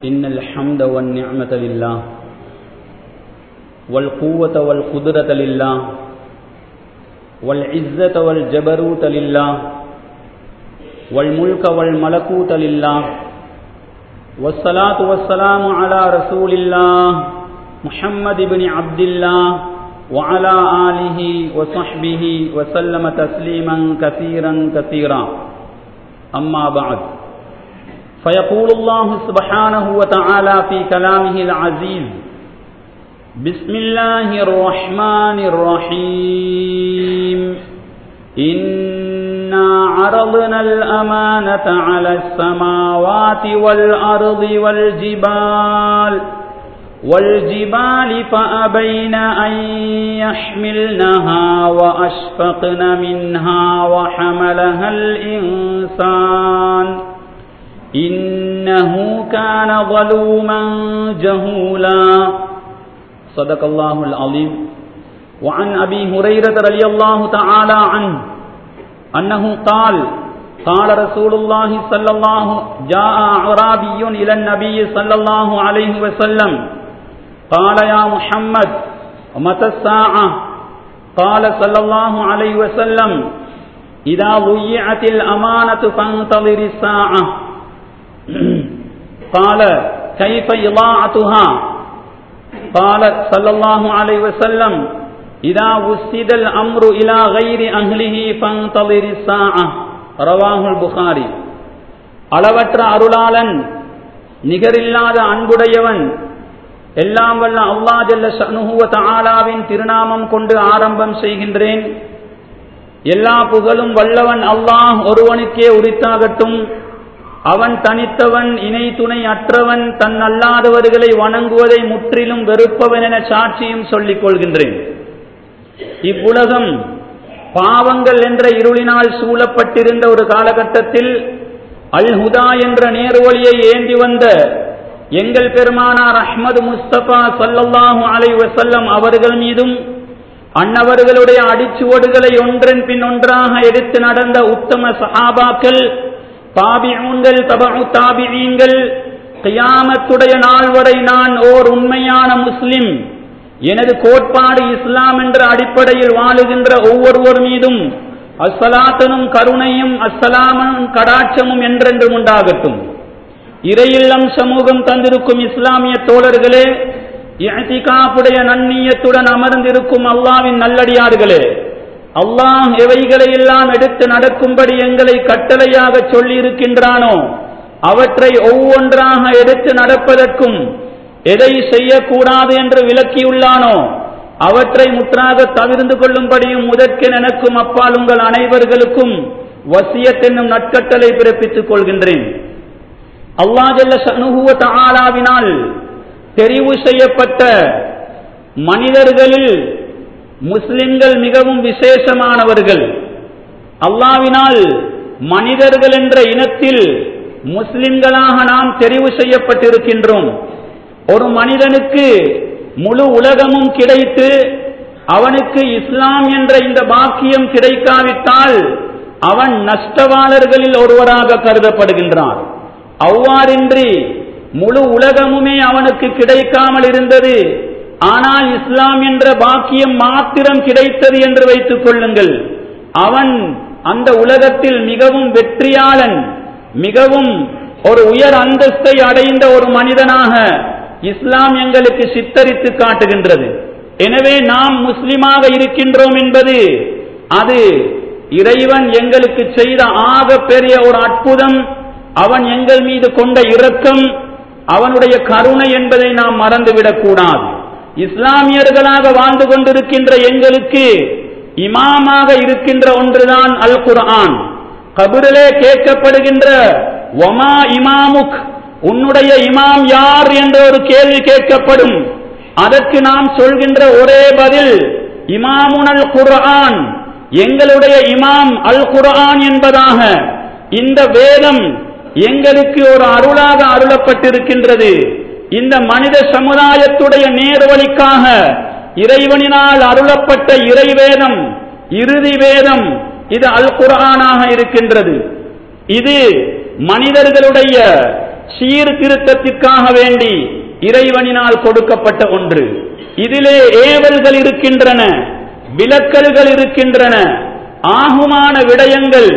إن الحمد والنعمة لله والقوة والقدرة لله والعزة والجبروت لله والملك والملكوت لله والصلاة والسلام على رسول الله محمد بن عبد الله وعلى آله وصحبه وسلم تسليما كثيرا كثيرا أما بعد فيقول الله سبحانه وتعالى في كلامه العزيز بسم الله الرحمن الرحيم إنا عرضنا الأمانة على السماوات والأرض والجبال والجبال فأبين أن يحملنها وأشفقن منها وحملها الإنسان إنه كان ظلوما جهولا صدق الله العظيم وعن أبي هريرة رضي الله تعالى عنه أنه قال قال رسول الله صلى الله جاء أعرابي إلى النبي صلى الله عليه وسلم قال يا محمد متى الساعة قال صلى الله عليه وسلم إذا ضيعت الأمانة فانتظر الساعة قال كيف إضاعتها قال صلى الله عليه وسلم إذا وسد الأمر إلى غير أهله فانتظر الساعة ரவாஹுல் புகாரி அளவற்ற அருளாளன் நிகரில்லாத அன்புடையவன் எல்லாம் வல்ல அல்லா ஜல்ல ஷனுகுவ தாலாவின் திருநாமம் கொண்டு ஆரம்பம் செய்கின்றேன் எல்லா புகழும் வல்லவன் அல்லாஹ் ஒருவனுக்கே உரித்தாகட்டும் அவன் தனித்தவன் இணை துணை அற்றவன் தன் அல்லாதவர்களை வணங்குவதை முற்றிலும் வெறுப்பவன் என சாட்சியும் சொல்லிக் கொள்கின்றேன் இவ்வுலகம் பாவங்கள் என்ற இருளினால் சூழப்பட்டிருந்த ஒரு காலகட்டத்தில் அல் ஹுதா என்ற நேர்வழியை ஏந்தி வந்த எங்கள் பெருமானார் அஹ்மது முஸ்தபா சல்லல்லாஹு அலை வசல்லம் அவர்கள் மீதும் அன்னவர்களுடைய அடிச்சுவடுகளை ஒன்றன் பின் ஒன்றாக எடுத்து நடந்த உத்தம சஹாபாக்கள் தாபிஊன்கள் தபு தாபிஈன்கள் கியாமத்துடைய நாள் வரை நான் ஓர் உண்மையான முஸ்லிம் எனது கோட்பாடு இஸ்லாம் என்ற அடிப்படையில் வாழுகின்ற ஒவ்வொருவர் மீதும் அஸ்ஸலாத்தனும் கருணையும் அஸ்ஸலாமனும் கடாட்சமும் என்றென்றும் உண்டாகட்டும் இறையில்லம் சமூகம் தந்திருக்கும் இஸ்லாமிய தோழர்களே இழத்திகாப்புடைய நன்னீயத்துடன் அமர்ந்திருக்கும் அல்லாவின் நல்லடியார்களே அல்லாஹ் எவைகளை எல்லாம் எடுத்து நடக்கும்படி எங்களை கட்டளையாக சொல்லி இருக்கின்றானோ அவற்றை ஒவ்வொன்றாக எடுத்து நடப்பதற்கும் எதை செய்யக்கூடாது என்று விளக்கியுள்ளானோ அவற்றை முற்றாக தவிர்ந்து கொள்ளும்படியும் முதற்கென் எனக்கும் அப்பால் உங்கள் அனைவர்களுக்கும் வசியத் என்னும் நட்கட்டளை பிறப்பித்துக் கொள்கின்றேன் அல்லாஜல்ல சனுகுவ தாலாவினால் தெரிவு செய்யப்பட்ட மனிதர்களில் முஸ்லிம்கள் மிகவும் விசேஷமானவர்கள் அல்லாவினால் மனிதர்கள் என்ற இனத்தில் முஸ்லிம்களாக நாம் தெரிவு செய்யப்பட்டிருக்கின்றோம் ஒரு மனிதனுக்கு முழு உலகமும் கிடைத்து அவனுக்கு இஸ்லாம் என்ற இந்த பாக்கியம் கிடைக்காவிட்டால் அவன் நஷ்டவாளர்களில் ஒருவராக கருதப்படுகின்றான் அவ்வாறின்றி முழு உலகமுமே அவனுக்கு கிடைக்காமல் இருந்தது ஆனால் இஸ்லாம் என்ற பாக்கியம் மாத்திரம் கிடைத்தது என்று வைத்துக் கொள்ளுங்கள் அவன் அந்த உலகத்தில் மிகவும் வெற்றியாளன் மிகவும் ஒரு உயர் அந்தஸ்தை அடைந்த ஒரு மனிதனாக இஸ்லாம் எங்களுக்கு சித்தரித்து காட்டுகின்றது எனவே நாம் முஸ்லிமாக இருக்கின்றோம் என்பது அது இறைவன் எங்களுக்கு செய்த ஆக பெரிய ஒரு அற்புதம் அவன் எங்கள் மீது கொண்ட இரக்கம் அவனுடைய கருணை என்பதை நாம் மறந்துவிடக் கூடாது இஸ்லாமியர்களாக வாழ்ந்து கொண்டிருக்கின்ற எங்களுக்கு இமாமாக இருக்கின்ற ஒன்றுதான் அல் குர்ஆன் கபிரிலே கேட்கப்படுகின்ற ஒமா இமாமுக் உன்னுடைய இமாம் யார் என்ற ஒரு கேள்வி கேட்கப்படும் அதற்கு நாம் சொல்கின்ற ஒரே பதில் இமாமுன் அல் குர்ஆன் எங்களுடைய இமாம் அல் குர்ஆன் என்பதாக இந்த வேதம் எங்களுக்கு ஒரு அருளாக அருளப்பட்டிருக்கின்றது இந்த மனித சமுதாயத்துடைய நேர்வழிக்காக இறைவனினால் அருளப்பட்ட இறைவேதம் இறுதி வேதம் இது அல் குர்ஆனாக இருக்கின்றது இது மனிதர்களுடைய சீர்திருத்தத்திற்காக வேண்டி இறைவனினால் கொடுக்கப்பட்ட ஒன்று இதிலே ஏவல்கள் இருக்கின்றன விலக்கல்கள் இருக்கின்றன ஆகுமான விடயங்கள்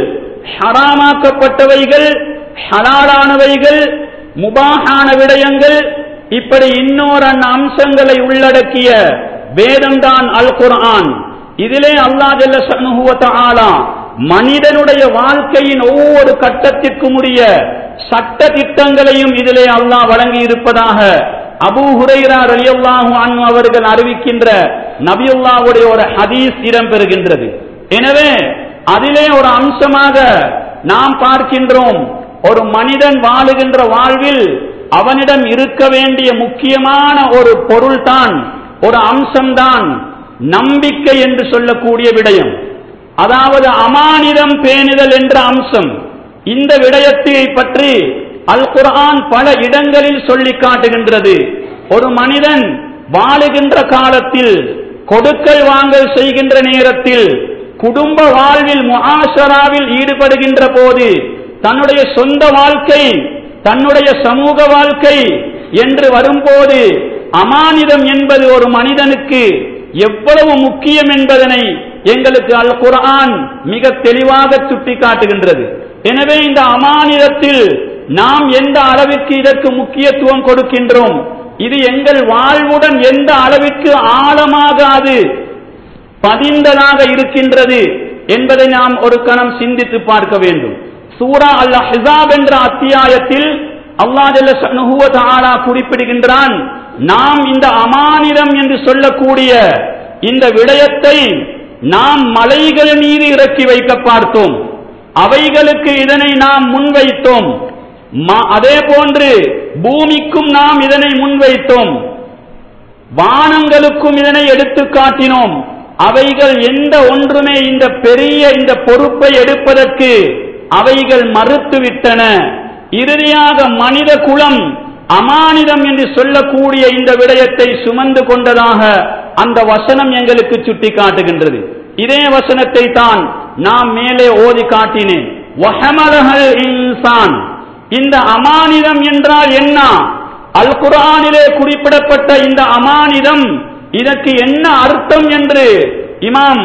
ஹராமாக்கப்பட்டவைகள் ஹலாலானவைகள் முபாகான விடயங்கள் இப்படி இன்னொரு அம்சங்களை உள்ளடக்கிய வேதம்தான் அல் குர்ஆன் இதிலே அல்லா ஜல்ல ஷனுஹுவ தஆலா மனிதனுடைய வாழ்க்கையின் ஒவ்வொரு கட்டத்திற்கும் உரிய சட்ட திட்டங்களையும் இதிலே அல்லாஹ் வழங்கி இருப்பதாக அபூ ஹுரைரா ரலியல்லாஹு அன்ஹு அவர்கள் அறிவிக்கின்ற நபியுல்லாவுடைய ஒரு ஹதீஸ் இடம்பெறுகின்றது எனவே அதிலே ஒரு அம்சமாக நாம் பார்க்கின்றோம் ஒரு மனிதன் வாழுகின்ற வாழ்வில் அவனிடம் இருக்க வேண்டிய முக்கியமான ஒரு பொருள்தான் ஒரு அம்சம்தான் நம்பிக்கை என்று சொல்லக்கூடிய விடயம் அதாவது அமானிதம் பேணுதல் என்ற அம்சம் இந்த விடயத்தை பற்றி அல் குர்ஆன் பல இடங்களில் சொல்லி காட்டுகின்றது ஒரு மனிதன் வாழுகின்ற காலத்தில் கொடுக்கல் வாங்கல் செய்கின்ற நேரத்தில் குடும்ப வாழ்வில் முஆஷராவில் ஈடுபடுகின்ற போது தன்னுடைய சொந்த வாழ்க்கை தன்னுடைய சமூக வாழ்க்கை என்று வரும்போது அமானிதம் என்பது ஒரு மனிதனுக்கு எவ்வளவு முக்கியம் என்பதனை எங்களுக்கு அல் குர்ஆன் மிக தெளிவாக சுட்டி காட்டுகின்றது எனவே இந்த அமானிதத்தில் நாம் எந்த அளவிற்கு இதற்கு முக்கியத்துவம் கொடுக்கின்றோம் இது எங்கள் வாழ்வுடன் எந்த அளவிற்கு ஆழமாக அது பதிந்ததாக இருக்கின்றது என்பதை நாம் ஒரு கணம் சிந்தித்து பார்க்க வேண்டும் சூரா அல் ஹிசாப் என்ற அத்தியாயத்தில் அல்லாஹ் ஜல்ல ஷஅனுஹு வ தஆலா குறிப்பிடுகின்றான் நாம் இந்த அமானிதம் என்று சொல்லக்கூடிய இந்த விடயத்தை நாம் மலைகள் மீது இறக்கி வைக்க பார்த்தோம் அவைகளுக்கு இதனை நாம் முன்வைத்தோம் ம- அதே போன்று பூமிக்கும் நாம் இதனை முன்வைத்தோம் வானங்களுக்கும் இதனை எடுத்து காட்டினோம் அவைகள் எந்த ஒன்றுமே இந்த பெரிய இந்த பொறுப்பை எடுப்பதற்கு அவைகள் மறுத்துவிட்டன இறுதியாக மனித குலம் அமானிதம் என்று சொல்லக்கூடிய இந்த விடயத்தை சுமந்து கொண்டதாக அந்த வசனம் எங்களுக்கு சுட்டி காட்டுகின்றது இதே வசனத்தை தான் நாம் மேலே ஓதி காட்டினேன் வஹமலஹல் இன்சான் இந்த அமானிதம் என்றால் என்ன அல் குர்ஆனிலே குறிப்பிடப்பட்ட இந்த அமானிதம் இதற்கு என்ன அர்த்தம் என்று இமாம்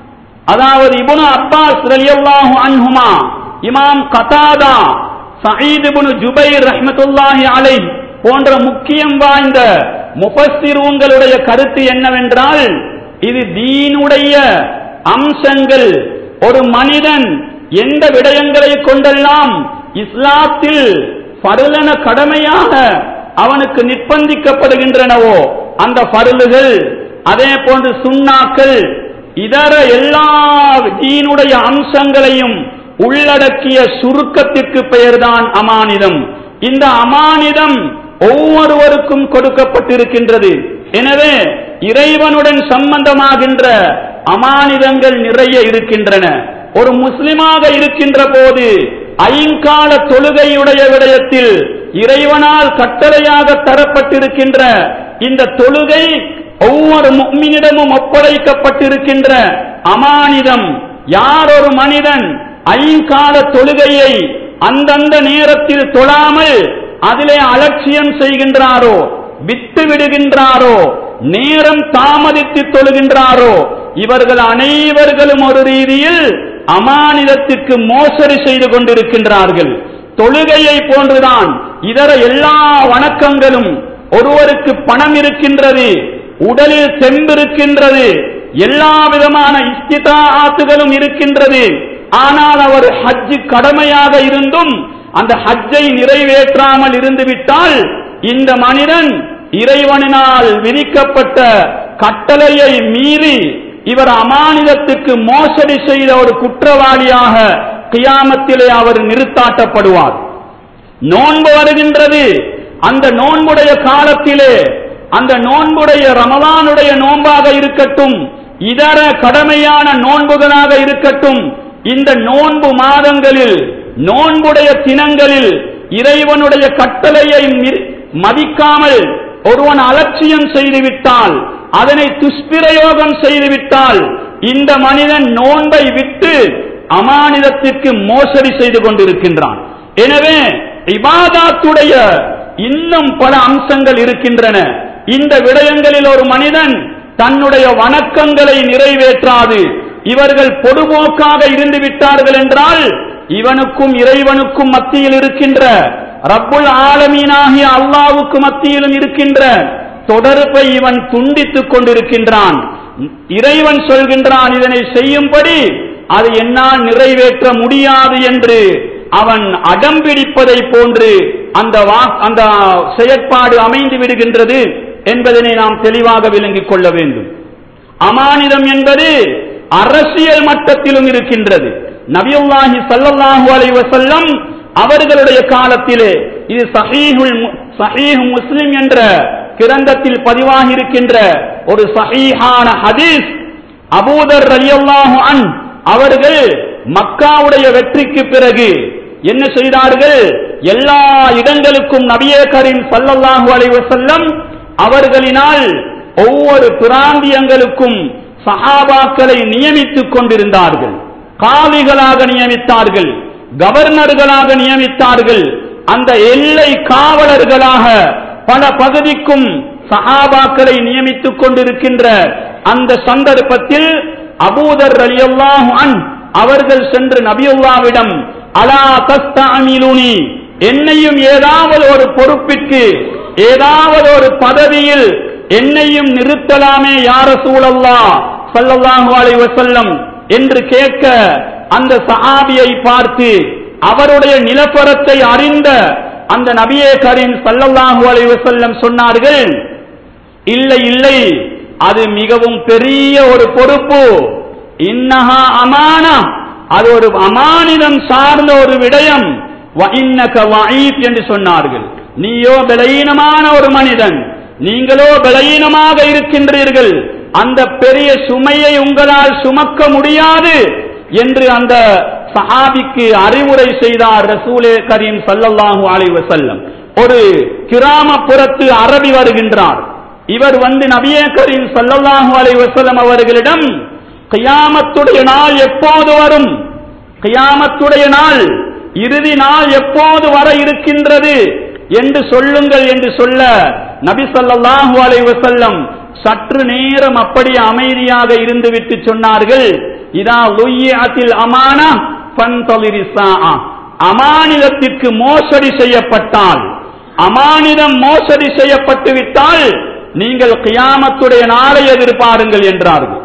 அதாவது இப்னு அப்பாஸ் ரலியல்லாஹு அன்ஹுமா இமாம் கதாதா சயீத் இப்னு ஜுபைர் ரஹ்மத்துல்லாஹி அலைஹ் போன்ற முக்கியம் வாய்ந்த முஃபஸ்ஸிரூன்களுடைய கருத்து என்னவென்றால் இது தீனுடைய அம்சங்கள் ஒரு மனிதன் எந்த விடயங்களை கொண்டெல்லாம் இஸ்லாத்தில் பருளன கடமையாக அவனுக்கு நிர்பந்திக்கப்படுகின்றனவோ அந்த பருளுகள் அதே போன்று சுண்ணாக்கள் இதர எல்லா தீனுடைய அம்சங்களையும் உள்ளடக்கிய சுருக்கத்திற்கு பெயர்தான் அமானிதம் இந்த அமானிதம் ஒவ்வொருவருக்கும் கொடுக்கப்பட்டிருக்கின்றது எனவே இறைவனுடன் சம்பந்தமாகின்ற அமானிதங்கள் நிறைய இருக்கின்றன ஒரு முஸ்லிமாக இருக்கின்ற போது ஐங்கால தொழுகையுடைய விடயத்தில் இறைவனால் கட்டளையாக தரப்பட்டிருக்கின்ற இந்த தொழுகை ஒவ்வொரு முக்மினிடமும் ஒப்படைக்கப்பட்டிருக்கின்ற அமானிதம் யார் ஒரு மனிதன் ஐங்கால தொழுகையை அந்தந்த நேரத்தில் தொழாமல் அதிலே அலட்சியம் செய்கின்றாரோ விட்டு விடுகின்றாரோ நேரம் தாமதித்து தொழுகின்றாரோ இவர்கள் அனைவர்களும் ஒரு ரீதியில் அமானிதத்திற்கு மோசடி செய்து கொண்டிருக்கின்றார்கள் தொழுகையை போன்றுதான் இதர எல்லா வணக்கங்களும் ஒருவருக்கு பணம் இருக்கின்றது உடலில் தெம்பிருக்கின்றது எல்லா விதமான இஸ்திதாத்துகளும் இருக்கின்றது ஆனால் அவர் ஹஜ் கடமையாக இருந்தும் அந்த ஹஜ்ஜை நிறைவேற்றாமல் இருந்து விட்டால் இந்த மனிதன் இறைவனினால் விதிக்கப்பட்ட கட்டளையை மீறி இவர் அமானிதத்துக்கு மோசடி செய்த ஒரு குற்றவாளியாக கியாமத்திலே அவர் நிறுத்தாட்டப்படுவார் நோன்பு வருகின்றது அந்த நோன்புடைய காலத்திலே அந்த நோன்புடைய ரமலானுடைய நோன்பாக இருக்கட்டும் இதர கடமையான நோன்புகளாக இருக்கட்டும் இந்த நோன்பு மாதங்களில் நோன்புடைய தினங்களில் இறைவனுடைய கட்டளையை மி- மதிக்காமல் ஒருவன் அலட்சியம் செய்துவிட்டால் அதனை துஷ்பிரயோகம் செய்துவிட்டால் இந்த மனிதன் நோன்பை விட்டு அமானிதத்திற்கு மோசடி செய்து கொண்டிருக்கின்றான் எனவே இபாதாத்துடைய இன்னும் பல அம்சங்கள் இருக்கின்றன இந்த விடயங்களில் ஒரு மனிதன் தன்னுடைய வணக்கங்களை நிறைவேற்றாது இவர்கள் பொதுபோக்காக இருந்து விட்டார்கள் என்றால் இவனுக்கும் இறைவனுக்கும் மத்தியில் இருக்கின்ற ரப்புல் ஆலமீனாகிய அல்லாவுக்கு மத்தியிலும் இருக்கின்ற தொடர்பை இவன் துண்டித்துக் கொண்டிருக்கின்றான் இறைவன் சொல்கின்றான் இதனை செய்யும்படி அது என்னால் நிறைவேற்ற முடியாது என்று அவன் அடம்பிடிப்பதை போன்று அந்த வா- அந்த செயற்பாடு அமைந்து விடுகின்றது என்பதனை நாம் தெளிவாக விளங்கிக் கொள்ள வேண்டும் அமானிதம் என்பது அரசியல் மட்டத்திலும் இருக்கின்றது நபியுல்லாஹி ஸல்லல்லாஹு அலைஹி வஸல்லம் அவர்களுடைய காலத்திலே இது சஹீஹுல் மு- சஹீஹ் முஸ்லிம் என்ற கிரந்தத்தில் பதிவாகி இருக்கின்ற ஒரு சஹீஹான ஹதீஸ் அபூதர் ரலியல்லாஹு அன் அவர்கள் மக்காவுடைய வெற்றிக்கு பிறகு என்ன செய்தார்கள் எல்லா இடங்களுக்கும் நபியே கரீம் ஸல்லல்லாஹு அலைஹி வஸல்லம் அவர்களினால் ஒவ்வொரு பிராந்தியங்களுக்கும் சஹாபாக்களை நியமித்துக் கொண்டிருந்தார்கள் காவிகளாக நியமித்தார்கள் கவர்னர்களாக நியமித்தார்கள் அந்த எல்லை காவலர்களாக பல பகுதிக்கும் சஹாபாக்களை நியமித்துக் கொண்டிருக்கின்ற அந்த சந்தர்ப்பத்தில் அபூதர் ரலியல்லாஹு அன் அவர்கள் சென்று நபியுல்லாவிடம் அலா தஸ்தஅமிலுனி என்னையும் ஏதாவது ஒரு பொறுப்பிற்கு ஏதாவது ஒரு பதவியில் என்னையும் நிறுத்தலாமே யார சூழல்லா ஸல்லல்லாஹு அலைஹி வஸல்லம் என்று கேட்க அந்த சஹாபியை பார்த்து அவருடைய நிலப்பரத்தை அறிந்த அந்த நபியே கரீம் ஸல்லல்லாஹு அலைஹி வஸல்லம் சொன்னார்கள் இல்லை இல்லை அது மிகவும் பெரிய ஒரு பொறுப்பு இன்னஹா அமானா அது ஒரு அமானிதம் சார்ந்த ஒரு விடயம் வ இன்னக வஈப் என்று சொன்னார்கள் நீயோ பலவீனமான ஒரு மனிதன் நீங்களோ பலவீனமாக இருக்கின்றீர்கள் அந்த பெரிய சுமையை உங்களால் சுமக்க முடியாது என்று அந்த சஹாபிக்கு அறிவுரை செய்தார் ரசூலே கரீம் ஸல்லல்லாஹு அலைஹி வஸல்லம் ஒரு கிராமப்புறத்து அரபி வருகின்றார் இவர் வந்து நபியே கரீம் ஸல்லல்லாஹு அலைஹி வஸல்லம் அவர்களிடம் கியாமத்துடைய நாள் எப்போது வரும் கியாமத்துடைய நாள் இறுதி நாள் எப்போது வர இருக்கின்றது என்று சொல்லுங்கள் என்று சொல்ல நபி ஸல்லல்லாஹு அலைஹி வஸல்லம் சற்று நேரம் அப்படி அமைதியாக இருந்துவிட்டு சொன்னார்கள் இதா லுய்யாத்தில் அமானா ஃபன்தலிரி ஸாஆ அமானிதத்திற்கு மோசடி செய்யப்பட்டால் அமானிதம் மோசடி செய்யப்பட்டு விட்டால் நீங்கள் கியாமத்துடைய நாளை எதிர்பாருங்கள் என்றார்கள்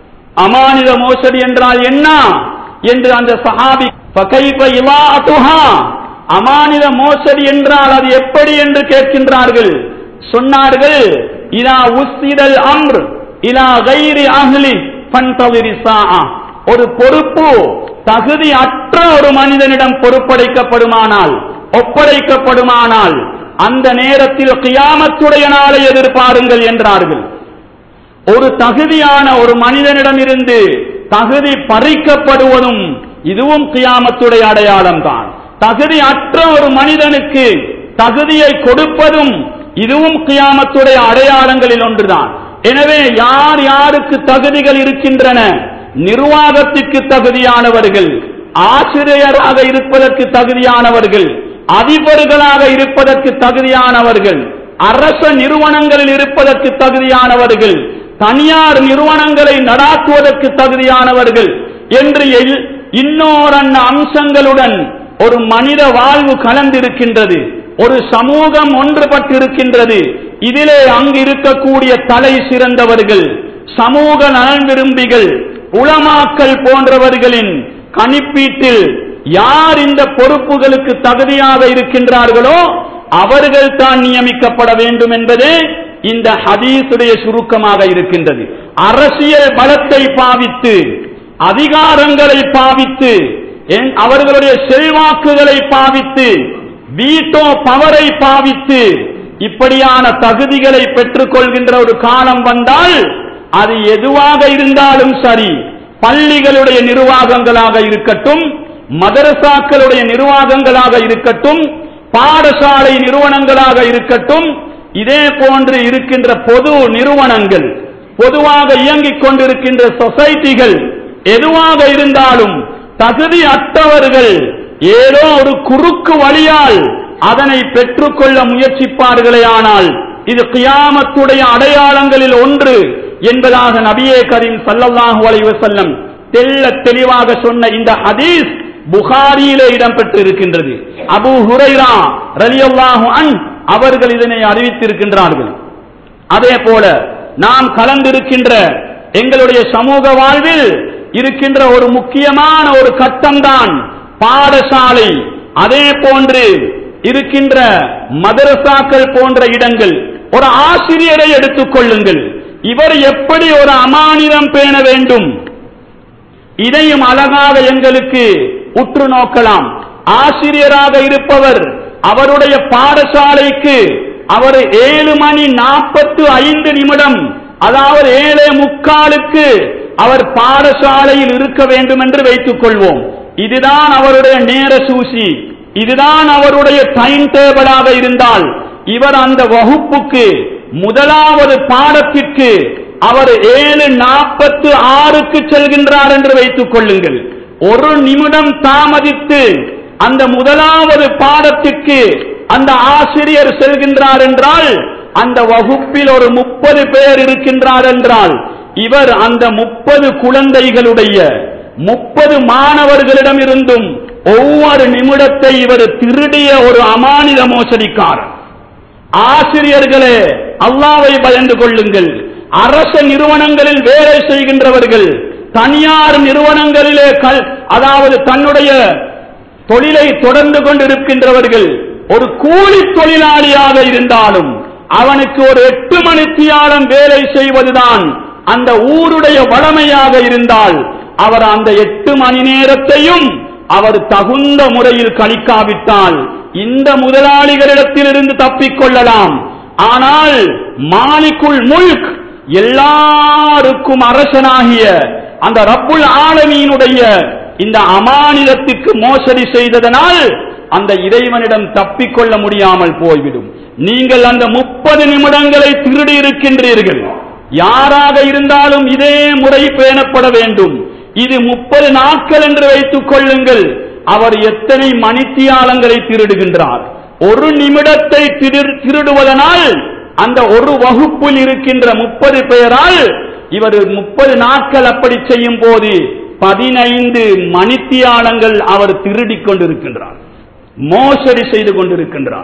அமானித மோசடி என்றால் என்ன என்று அந்த சஹாபி ஃபகைஃப இலாஅத்துஹா அமானித மோசடி என்றால் அது எப்படி என்று கேட்கின்றார்கள் சொன்னார்கள் இதா உஸ்திதல் அம்ர் இலா கைரி அஹ்லி ஃபன்தவிரி ஸாஆ ஒரு பொறுப்பு தகுதி அற்ற ஒரு மனிதனிடம் பொறுப்படைக்கப்படுமானால் ஒப்படைக்கப்படுமானால் அந்த நேரத்தில் கியாமத்துடைய நாளை எதிர்பாருங்கள் என்றார்கள் ஒரு தகுதியான ஒரு மனிதனிடமிருந்து தகுதி பறிக்கப்படுவதும் இதுவும் கியாமத்துடைய அடையாளம் தான் தகுதி அற்ற ஒரு மனிதனுக்கு தகுதியை கொடுப்பதும் இதுவும் கியாமத்துடைய அடையாளங்களில் ஒன்றுதான் எனவே யார் யாருக்கு தகுதிகள் இருக்கின்றன நிர்வாகத்திற்கு தகுதியானவர்கள் ஆசிரியராக இருப்பதற்கு தகுதியானவர்கள் அதிபர்களாக இருப்பதற்கு தகுதியானவர்கள் அரச நிறுவனங்களில் இருப்பதற்கு தகுதியானவர்கள் தனியார் நிறுவனங்களை நடாத்துவதற்கு தகுதியானவர்கள் என்று எல்- இன்னோரன்ன அம்சங்களுடன் ஒரு மனித வாழ்வு கலந்திருக்கின்றது ஒரு சமூகம் ஒன்றுபட்டிருக்கின்றது இதிலே அங்கு இருக்கக்கூடிய தலை சிறந்தவர்கள் சமூக நலன் விரும்பிகள் உளமாக்கல் போன்றவர்களின் கணிப்பீட்டில் யார் இந்த பொறுப்புகளுக்கு தகுதியாக இருக்கின்றார்களோ அவர்கள் தான் நியமிக்கப்பட வேண்டும் என்பதே இந்த ஹதீஸுடைய சுருக்கமாக இருக்கின்றது அரசியல் பலத்தை பாவித்து அதிகாரங்களை பாவித்து என்- அவர்களுடைய செல்வாக்குகளை பாவித்து வீட்டோ பவரை பாவித்து இப்படியான தகுதிகளை பெற்றுக் கொள்கின்ற ஒரு காலம் வந்தால் அது எதுவாக இருந்தாலும் சரி பள்ளிகளுடைய நிர்வாகங்களாக இருக்கட்டும் மதரசாக்களுடைய நிர்வாகங்களாக இருக்கட்டும் பாடசாலை நிறுவனங்களாக இருக்கட்டும் இதே போன்று இருக்கின்ற பொது நிறுவனங்கள் பொதுவாக இயங்கிக் கொண்டிருக்கின்ற சொசைட்டிகள் எதுவாக இருந்தாலும் தகுதி அற்றவர்கள் ஏதோ ஒரு குறுக்கு வழியால் அதனை பெற்றுக்கொள்ள முயற்சிப்பார்களே ஆனால் இது கியாமத்துடைய அடையாளங்களில் ஒன்று என்பதாக நபியே கரீம் ஸல்லல்லாஹு அலைஹி வஸல்லம் தெள்ள தெளிவாக சொன்ன இந்த ஹதீஸ் புகாரியிலே இடம்பெற்றிருக்கின்றது அபூ ஹுரைரா ரலியல்லாஹு அன் அவர்கள் இதனை அறிவித்திருக்கின்றார்கள் அதே போல நாம் கலந்திருக்கின்ற எங்களுடைய சமூக வாழ்வில் இருக்கின்ற ஒரு முக்கியமான ஒரு கட்டம்தான் பாடசாலை அதே போன்று இருக்கின்ற மதரசாக்கள் போன்ற இடங்கள் ஒரு ஆசிரியரை எடுத்துக் கொள்ளுங்கள் இவர் எப்படி ஒரு அமானிதம் பேண வேண்டும் இதையும் அழகாக எங்களுக்கு உற்று நோக்கலாம் ஆசிரியராக இருப்பவர் அவருடைய பாடசாலைக்கு அவர் ஏழு மணி நாற்பத்து ஐந்து நிமிடம் அதாவது ஏழே முக்காலுக்கு அவர் பாடசாலையில் இருக்க வேண்டும் என்று வைத்துக் கொள்வோம் இதுதான் அவருடைய நேர சூசி இதுதான் அவருடைய டைம் டேபிளாக இருந்தால் இவர் அந்த வகுப்புக்கு முதலாவது பாடத்திற்கு அவர் ஏழு நாற்பத்து ஆறுக்கு செல்கின்றார் என்று வைத்துக் கொள்ளுங்கள் ஒரு நிமிடம் தாமதித்து அந்த முதலாவது பாடத்திற்கு அந்த ஆசிரியர் செல்கின்றார் என்றால் அந்த வகுப்பில் ஒரு முப்பது பேர் இருக்கின்றார் என்றால் இவர் அந்த முப்பது குழந்தைகளுடைய முப்பது மாணவர்களிடம் இருந்தும் ஒவ்வொரு நிமிடத்தை இவர் திருடிய ஒரு அமானித மோசடிக்காரர் ஆசிரியர்களே அல்லாவை பயந்து கொள்ளுங்கள் அரச நிறுவனங்களில் வேலை செய்கின்றவர்கள் தனியார் நிறுவனங்களிலே கல் அதாவது தன்னுடைய தொழிலை தொடர்ந்து கொண்டிருக்கின்றவர்கள் ஒரு கூலி தொழிலாளியாக இருந்தாலும் அவனுக்கு ஒரு எட்டு மணித்தியாலம் வேலை செய்வதுதான் அந்த ஊருடைய வளமையாக இருந்தால் அவர் அந்த எட்டு மணி நேரத்தையும் அவர் தகுந்த முறையில் கணிக்காவிட்டால் இந்த முதலாளிகளிடத்திலிருந்து தப்பிக்கொள்ளலாம் ஆனால் மாலிக்குள் முல்க் எல்லாருக்கும் அரசனாகிய அந்த ரப்புல் ஆலமீனுடைய இந்த அமானிதத்துக்கு மோசடி செய்ததனால் அந்த இறைவனிடம் தப்பிக்கொள்ள முடியாமல் போய்விடும் நீங்கள் அந்த முப்பது நிமிடங்களை திருடி இருக்கின்றீர்கள் யாராக இருந்தாலும் இதே முறை பேணப்பட வேண்டும் இது முப்பது நாட்கள் என்று வைத்துக் கொள்ளுங்கள் அவர் எத்தனை மணித்தியாலங்களை திருடுகின்றார் ஒரு நிமிடத்தை திரு- திருடுவதனால் அந்த ஒரு வகுப்பில் இருக்கின்ற முப்பது பேரால் இவர் முப்பது நாட்கள் அப்படி செய்யும் போது பதினைந்து மணித்தியாலங்கள் அவர் திருடிக் கொண்டிருக்கின்றார் மோசடி செய்து கொண்டிருக்கின்றார்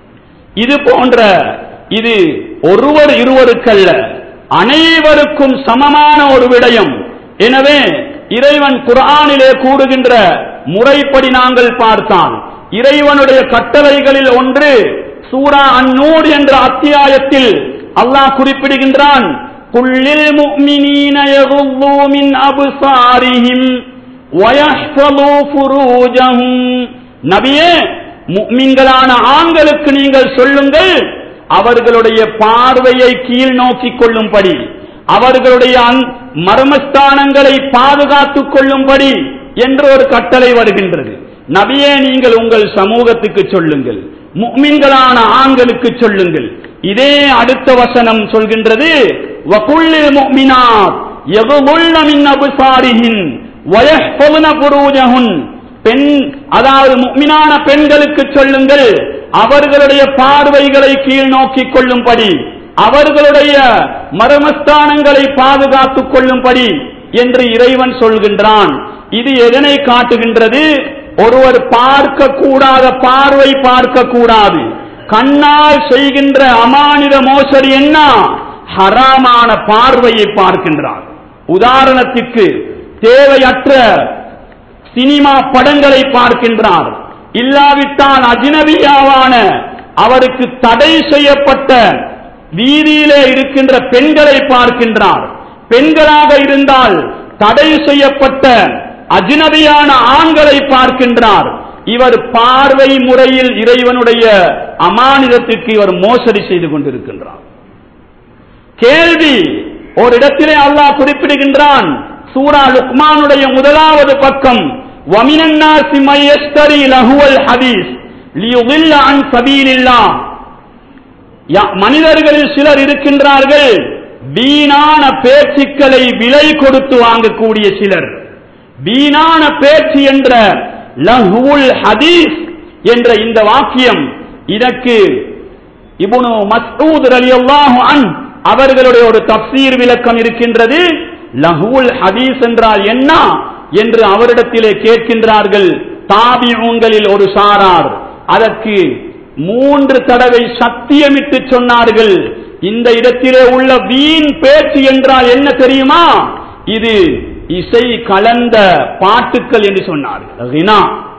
இது போன்ற இது ஒருவர் இருவருக்கல்ல அனைவருக்கும் சமமான ஒரு விடயம் எனவே இறைவன் குர்ஆனிலே கூறுகின்ற முறைப்படி நாங்கள் பார்த்தால் இறைவனுடைய கட்டளைகளில் ஒன்று சூரா அந்நூர் என்ற அத்தியாயத்தில் அல்லாஹ் குறிப்பிடுகின்றான் குல்லில் முஃமினீன யகுல்லூ மின் அப்சாரிஹிம் வயஹ்ஃபலூ ஃபுரூஜஹும் நபியே முஃமின்களான ஆண்களுக்கு நீங்கள் சொல்லுங்கள் அவர்களுடைய பார்வையை கீழ் நோக்கிக் கொள்ளும்படி அவர்களுடைய அந்- மர்மஸ்தானங்களை பாதுகாத்துக் கொள்ளும்படி என்று ஒரு கட்டளை வருகின்றது நபியே நீங்கள் உங்கள் சமூகத்துக்கு சொல்லுங்கள் முஃமின்களான ஆண்களுக்கு சொல்லுங்கள் இதே அடுத்த வசனம் சொல்கின்றது வகுல்லில் முஃமினாத் யகுல்ன மின் அப்சாரிஹின் வயஹ்ஃபதுன ஃபுரூஜஹுன் பெண் அதாவது முக்மினான பெண்களுக்கு சொல்லுங்கள் அவர்களுடைய பார்வைகளை கீழ் நோக்கிக் கொள்ளும்படி அவர்களுடைய மர்மஸ்தானங்களை பாதுகாத்துக் கொள்ளும்படி என்று இறைவன் சொல்கின்றான் இது எதனை காட்டுகின்றது ஒருவர் பார்க்க கூடாத பார்வை பார்க்க கூடாது கண்ணால் செய்கின்ற அமானித மோசடி என்ன ஹராமான பார்வையை பார்க்கின்றார் உதாரணத்திற்கு தேவையற்ற சினிமா படங்களை பார்க்கின்றார் இல்லாவிட்டால் அஜினபியாவான அவருக்கு தடை செய்யப்பட்ட வீதியிலே இருக்கின்ற பெண்களை பார்க்கின்றார் பெண்களாக இருந்தால் தடை செய்யப்பட்ட அஜினபியான ஆண்களை பார்க்கின்றார் இவர் பார்வை முறையில் இறைவனுடைய அமானிதத்துக்கு இவர் மோசடி செய்து கொண்டிருக்கின்றார் கேள்வி ஒரு இடத்திலே அல்லாஹ் குறிப்பிடுகின்றான் சூரா லுக்மானுடைய முதலாவது பக்கம் وَمِنَ النَّاسِ مَن يَشْتَرِي لَهْوَ الْحَدِيثِ لِيُضِلَّ عَن سَبِيلِ اللَّهِ யா- மனிதர்களில் சிலர் இருக்கின்றார்கள் வீணான பேச்சுக்களை விலை கொடுத்து வாங்கக்கூடிய சிலர் வீணான பேச்சு என்ற லஹுல் ஹதீஸ் என்ற இந்த வாக்கியம் இதற்கு இப்னு மஸ்ஊத் ரலியல்லாஹு அன் அவர்களுடைய ஒரு தப்சீர் விளக்கம் இருக்கின்றது லஹுல் ஹதீஸ் என்றால் என்ன என்று அவரிடத்திலே கேட்கின்றார்கள் தாபிஊன்களில் ஒரு சாரார் அதற்கு மூன்று தடவை சத்தியமிட்டு சொன்னார்கள் இந்த இடத்திலே உள்ள வீண் பேச்சு என்றால் என்ன தெரியுமா இது இசை கலந்த பாட்டுக்கள் என்று சொன்னார்கள் ரினா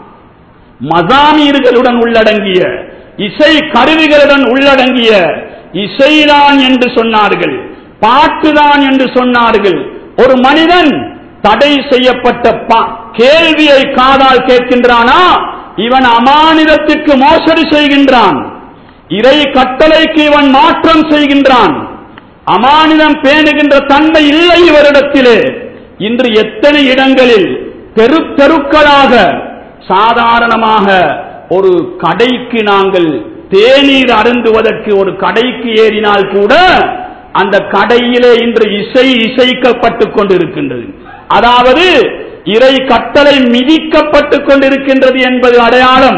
மசாமீர்களுடன் உள்ளடங்கிய இசை கருவிகளுடன் உள்ளடங்கிய இசைதான் என்று சொன்னார்கள் பாட்டுதான் என்று சொன்னார்கள் ஒரு மனிதன் தடை செய்யப்பட்ட பா- கேள்வியை காதால் கேட்கின்றானா இவன் அமானிதத்திற்கு மோசடி செய்கின்றான் இறை கட்டளைக்கு இவன் மாற்றம் செய்கின்றான் அமானிதம் பேணுகின்ற தன்மை இல்லை இவரிடத்திலே இன்று எத்தனை இடங்களில் தெரு தெருக்களாக சாதாரணமாக ஒரு கடைக்கு நாங்கள் தேநீர் அருந்துவதற்கு ஒரு கடைக்கு ஏறினால் கூட அந்த கடையிலே இன்று இசை இசைக்கப்பட்டுக் கொண்டிருக்கின்றது அதாவது இறை கட்டளை மிதிக்கப்பட்டுக் கொண்டிருக்கின்றது என்பது அடையாளம்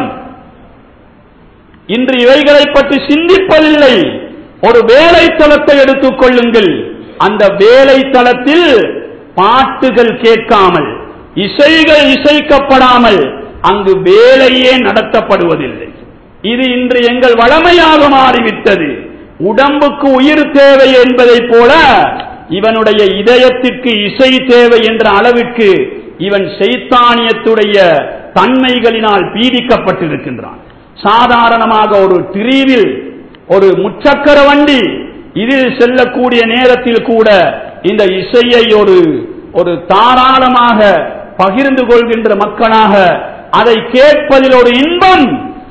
இன்று இவைகளை பற்றி சிந்திப்பதில்லை ஒரு வேலை தளத்தை எடுத்துக் கொள்ளுங்கள் அந்த வேலை தளத்தில் பாட்டுகள் கேட்காமல் இசைகள் இசைக்கப்படாமல் அங்கு வேலையே நடத்தப்படுவதில்லை இது இன்று எங்கள் வளமையாக மாறிவிட்டது உடம்புக்கு உயிர் தேவை என்பதைப் போல இவனுடைய இதயத்திற்கு இசை தேவை என்ற அளவிற்கு இவன் செய்தானியத்துடைய தன்மைகளினால் பீடிக்கப்பட்டிருக்கின்றான் சாதாரணமாக ஒரு திரிவில் ஒரு முச்சக்கர வண்டி இதில் செல்லக்கூடிய நேரத்தில் கூட இந்த இசையை ஒரு ஒரு தாராளமாக பகிர்ந்து கொள்கின்ற மக்களாக அதை கேட்பதில் ஒரு இன்பம்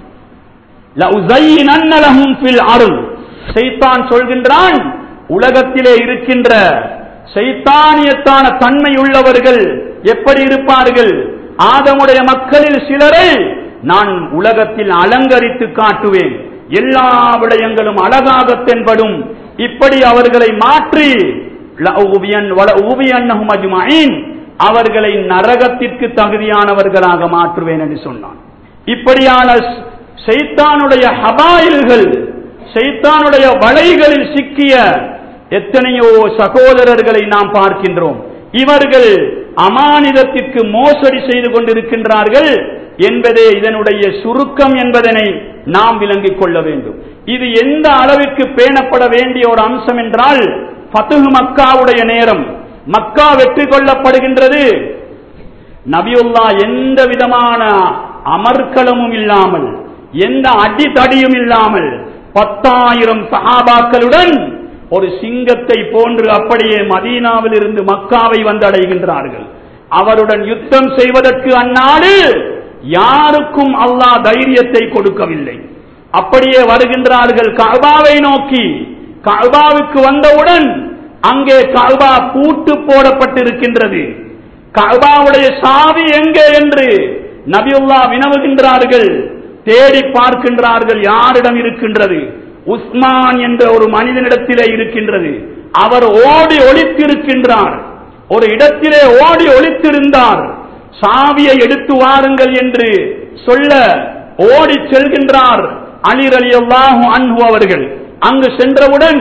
لَأُزَيِّنَنَّ لَهُمْ فِي الْأَرْضِ ஷைத்தான் சொல்கின்றான் உலகத்திலே இருக்கின்ற சைத்தானியத்தான தன்மை உள்ளவர்கள் எப்படி இருப்பார்கள் ஆதமுடைய மக்களில் சிலரை நான் உலகத்தில் அலங்கரித்து காட்டுவேன் எல்லா விடயங்களும் அழகாக தென்படும் இப்படி அவர்களை மாற்றி லஅூபியன் வலஊபியன்னஹும் அஜ்மஈன் அவர்களை நரகத்திற்கு தகுதியானவர்களாக மாற்றுவேன் என்று சொன்னான் இப்படியான செய்தானுடைய ஹபாயில்கள் செய்தானுடைய வலைகளில் சிக்கிய எத்தனையோ சகோதரர்களை நாம் பார்க்கின்றோம் இவர்கள் அமானிதத்திற்கு மோசடி செய்து கொண்டிருக்கின்றார்கள் என்பதே இதனுடைய சுருக்கம் என்பதனை நாம் விளங்கிக் கொள்ள வேண்டும் இது எந்த அளவிற்கு பேணப்பட வேண்டிய ஒரு அம்சம் என்றால் ஃபத்துஹ் மக்காவுடைய நேரம் மக்கா வெற்றி கொள்ளப்படுகின்றது நபியுல்லா எந்த விதமான அமர்க்களமும் இல்லாமல் எந்த அடித்தடியும் இல்லாமல் பத்தாயிரம் சஹாபாக்களுடன் ஒரு சிங்கத்தை போன்று அப்படியே மதீனாவில் இருந்து மக்காவை வந்தடைகின்றார்கள் அவருடன் யுத்தம் செய்வதற்கு அந்நாடு யாருக்கும் அல்லாஹ் தைரியத்தை கொடுக்கவில்லை அப்படியே வருகின்றார்கள் கஅபாவை நோக்கி கஅபாவுக்கு வந்தவுடன் அங்கே கஅபா பூட்டு போடப்பட்டிருக்கின்றது கஅபாவுடைய சாவி எங்கே என்று நபியுல்லா வினவுகின்றார்கள் தேடி பார்க்கின்றார்கள் யாரிடம் இருக்கின்றது உஸ்மான் என்ற ஒரு மனிதனிடத்திலே இருக்கின்றது அவர் ஓடி ஒளித்திருக்கின்றார் ஒரு இடத்திலே ஓடி ஒளித்திருந்தார் சாவியை எடுத்து வாருங்கள் என்று சொல்ல ஓடி செல்கின்றார் அலிர் அலி அல்லாஹு அன்ஹு அவர்கள் அங்கு சென்றவுடன்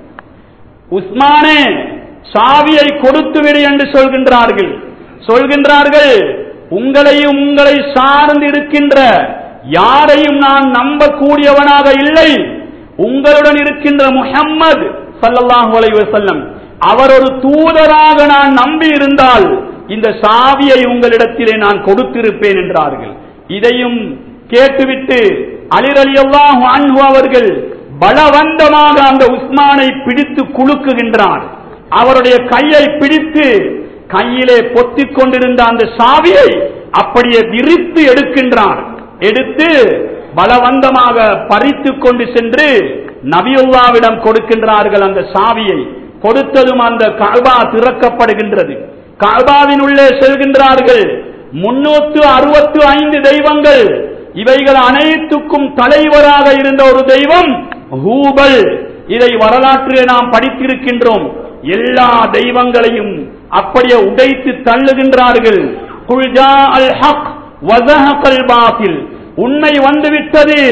உஸ்மானே சாவியை கொடுத்து விடு என்று சொல்கின்றார்கள் சொல்கின்றார்கள் உங்களையும் உங்களை சார்ந்து இருக்கின்ற யாரையும் நான் நம்பக்கூடியவனாக இல்லை உங்களுடன் இருக்கின்ற முஹம்மது ஸல்லல்லாஹு அலைஹி வஸல்லம் அவர் ஒரு தூதராக நான் நம்பி இருந்தால் இந்த சாவியை உங்களிடத்திலே நான் கொடுத்திருப்பேன் என்றார்கள் இதையும் கேட்டுவிட்டு அலிர் அலியல்லாஹு அன்ஹு அவர்கள் பலவந்தமாக அந்த உஸ்மானை பிடித்து குலுக்குகின்றார் அவருடைய கையை பிடித்து கையிலே பொத்திக் கொண்டிருந்த அந்த சாவியை அப்படியே விரித்து எடுக்கின்றார் எடுத்து பலவந்தமாக பறித்து கொண்டு சென்று நபியுல்லாவிடம் கொடுக்கின்றார்கள் அந்த சாவியை கொடுத்ததும் அந்த கல்பா திறக்கப்படுகின்றது கல்பாவின் உள்ளே செல்கின்றார்கள் முன்னூத்து அறுபத்து ஐந்து தெய்வங்கள் இவைகள் அனைத்துக்கும் தலைவராக இருந்த ஒரு தெய்வம் ஹூபல் இதை வரலாற்றிலே நாம் படித்திருக்கின்றோம் எல்லா தெய்வங்களையும் அப்படியே உடைத்து தள்ளுகின்றார்கள் குல்ஜா அல் ஹக் வசஹகல் பாத்தில் உண்மை வந்துவிட்டது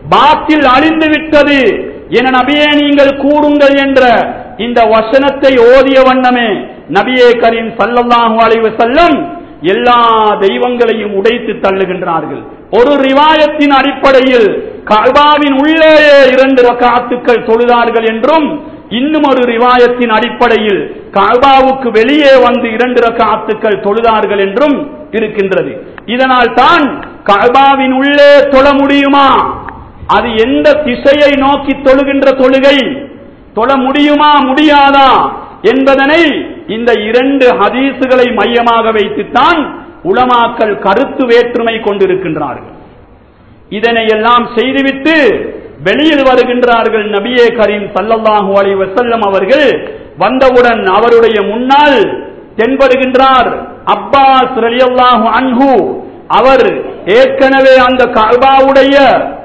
பாத்தில் அழிந்து விட்டது என நபியே நீங்கள் கூடுங்கள் என்ற இந்த வசனத்தை ஓதிய வண்ணமே நபியே கரீம் சல்லல்லாஹு அலைஹி வஸல்லம் எல்லா தெய்வங்களையும் உடைத்து தள்ளுகின்றார்கள் ஒரு ரிவாயத்தின் அடிப்படையில் கல்பாவின் உள்ளேயே இரண்டு ரக்காத்துக்கள் தொழுதார்கள் என்றும் இன்னும் ஒரு ரிவாயத்தின் அடிப்படையில் கல்பாவுக்கு வெளியே வந்து இரண்டு ரக்காத்துக்கள் தொழுதார்கள் என்றும் இருக்கின்றது இதனால் தான் கல்பாவின் உள்ளே தொழ முடியுமா அது எந்த திசையை நோக்கி தொழுகின்ற தொழுகை தொழ முடியுமா முடியாதா என்பதனை இந்த இரண்டு ஹதீசுகளை மையமாக வைத்துத்தான் உலமாக்கள் கருத்து வேற்றுமை கொண்டிருக்கின்றார்கள் இதனை எல்லாம் செய்துவிட்டு வெளியில் வருகின்றார்கள் நபியே கரீம் சல்லல்லாஹு அலைஹி வஸல்லம் அவர்கள் வந்தவுடன் அவருடைய முன்னால் தென்படுகின்றார் அப்பாஸ் ரலியல்லாஹு அன்ஹு அவர் ஏற்கனவே அந்த கஅபாவுடைய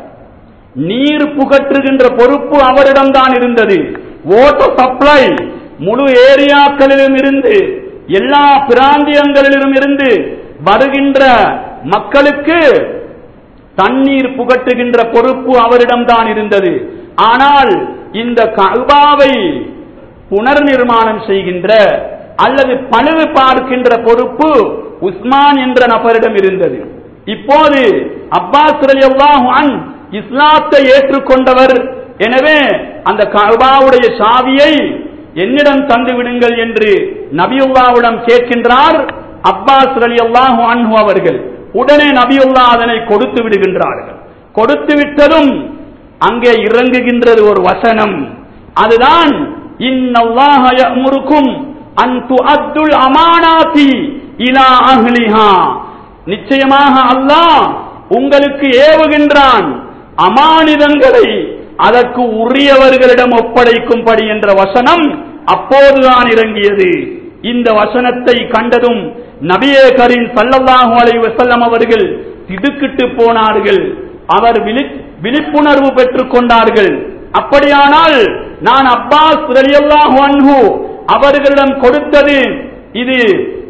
நீர் புகற்றுகின்ற பொறுப்பு அவரிடம்தான் இருந்தது வாட்டர் சப்ளை முழு ஏரியாக்களிலும் இருந்து எல்லா பிராந்தியங்களிலும் இருந்து வருகின்ற மக்களுக்கு தண்ணீர் புகட்டுகின்ற பொறுப்பு அவரிடம்தான் இருந்தது ஆனால் இந்த கல்பாவை புனர் நிர்மாணம் செய்கின்ற அல்லது பழுது பார்க்கின்ற பொறுப்பு உஸ்மான் என்ற நபரிடம் இருந்தது இப்போது அப்பாஸ் ரலியல்லாஹு அன் இஸ்லாத்தை ஏற்றுக்கொண்டவர் எனவே அந்த கல்பாவுடைய சாவியை என்னிடம் தந்து விடுங்கள் என்று நபியுல்லாவிடம் கேட்கின்றார் அப்பாஸ் ரலியல்லாஹு அன்ஹு அவர்கள் உடனே நபியுல்லா அதனை கொடுத்து விடுகின்றார்கள் கொடுத்து விட்டதும் அங்கே இறங்குகின்றது ஒரு வசனம் அதுதான் இன்னல்லாஹ யஅமுருக்கும் அன் துஅத்துல் அமானாதி இலா அஹ்லிஹா நிச்சயமாக அல்லாஹ் உங்களுக்கு ஏவுகின்றான் அமானிதங்களை அதற்கு உரியவர்களிடம் ஒப்படைக்கும்படி என்ற வசனம் அப்போதுதான் இறங்கியது இந்த வசனத்தை கண்டதும் நபியே கரீம் சல்லல்லாஹு அலைஹி வஸல்லம் அவர்கள் திடுக்கிட்டு போனார்கள் அவர் விழி- விழிப்புணர்வு பெற்றுக் கொண்டார்கள் அப்படியானால் நான் அப்பாஸ் ரலியல்லாஹு அன்ஹு அவர்களிடம் கொடுத்தது இது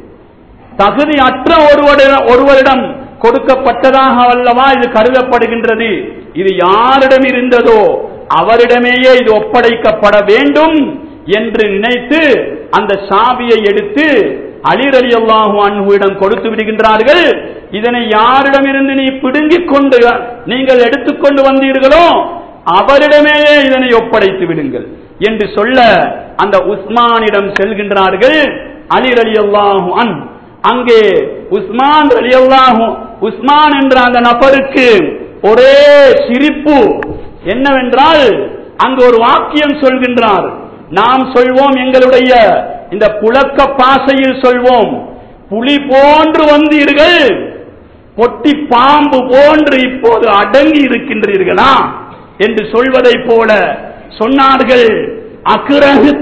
தகுதி அற்ற ஒருவரிடம் ஒருவரிடம் கொடுக்கப்பட்டதாக அல்லவா இது கருதப்படுகின்றது இது யாரிடம் இருந்ததோ அவரிடமேயே இது ஒப்படைக்கப்பட வேண்டும் என்று நினைத்து அந்த சாவியை எடுத்து அலிர் அலி அல்லாஹு அன்ஹுவிடம் கொடுத்து விடுகின்றார்கள் இதனை யாரிடமிருந்து நீ பிடுங்கிக் கொண்டு நீங்கள் எடுத்துக்கொண்டு வந்தீர்களோ அவரிடமேயே இதனை ஒப்படைத்து விடுங்கள் என்று சொல்ல அந்த உஸ்மானிடம் செல்கின்றார்கள் அலி அலி அல்லாஹு அன் அங்கே உஸ்மான் அலி அல்லாஹு உஸ்மான் என்ற அந்த நபருக்கு ஒரே சிரிப்பு என்னவென்றால் அங்கு ஒரு வாக்கியம் சொல்கின்றார் நாம் சொல்வோம் எங்களுடைய இந்த புழக்க பாசையில் சொல்வோம் புலி போன்று வந்தீர்கள் பொட்டி பாம்பு போன்று இப்போது அடங்கி இருக்கின்றீர்களா என்று சொல்வதைப் போல சொன்னார்கள் அக்கிரகித்த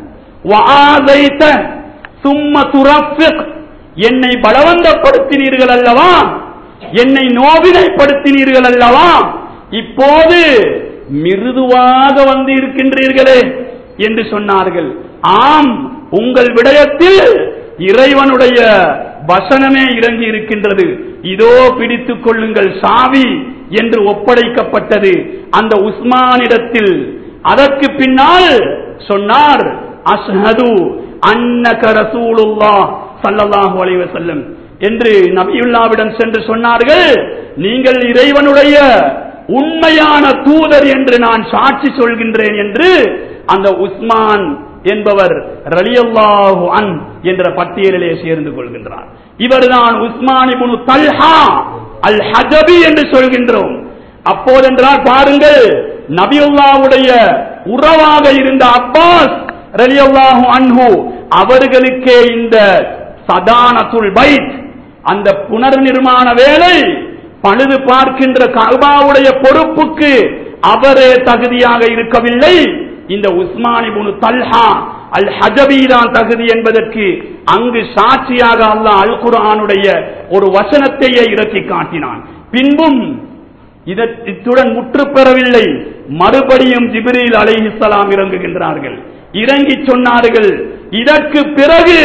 வாதைத்த சும்ம துரஃபிக் என்னை பலவந்தப்படுத்தினீர்கள் அல்லவா என்னை நோவினைப்படுத்தினீர்கள் அல்லவா இப்போது மிருதுவாக வந்து இருக்கின்றீர்களே என்று சொன்னார்கள் ஆம் உங்கள் விடயத்தில் இறைவனுடைய வசனமே இறங்கி இருக்கின்றது இதோ பிடித்துக் கொள்ளுங்கள் சாவி என்று ஒப்படைக்கப்பட்டது அந்த உஸ்மானிடத்தில் அதற்கு பின்னால் சொன்னார் அஸ்ஹது அன்னக ரசூலுல்லாஹ் ஸல்லல்லாஹு அலைஹி வஸல்லம் என்று நபியுல்லாவிடம் சென்று சொன்னார்கள் நீங்கள் இறைவனுடைய உண்மையான தூதர் என்று நான் சாட்சி சொல்கின்றேன் என்று அந்த உஸ்மான் என்பவர் ரலியல்லாஹு அன் என்ற பட்டியலிலே சேர்ந்து கொள்கின்றார் இவர்தான் உஸ்மான் இப்னு தல்ஹா அல் ஹஜபி என்று சொல்கின்றோம் அப்போதென்றால் பாருங்கள் நபியுல்லாவுடைய உறவாக இருந்த அப்பாஸ் ரலியல்லாஹு அன்ஹு அவர்களுக்கே இந்த சதானத்துல் பைத் அந்த புனர் நிர்மாண வேலை பழுது பார்க்கின்ற கல்பாவுடைய பொறுப்புக்கு அவரே தகுதியாக இருக்கவில்லை இந்த உஸ்மானி புனு தல்ஹா அல் ஹஜபி தான் தகுதி என்பதற்கு அங்கு சாட்சியாக அல்லாஹ் அல் குர்ஆனுடைய ஒரு வசனத்தையே இறக்கி காட்டினான் பின்பும் இத- இத்துடன் முற்று பெறவில்லை மறுபடியும் ஜிப்ரீல் அலைஹிஸ்ஸலாம் இறங்குகின்றார்கள் இறங்கி சொன்னார்கள் இதற்கு பிறகு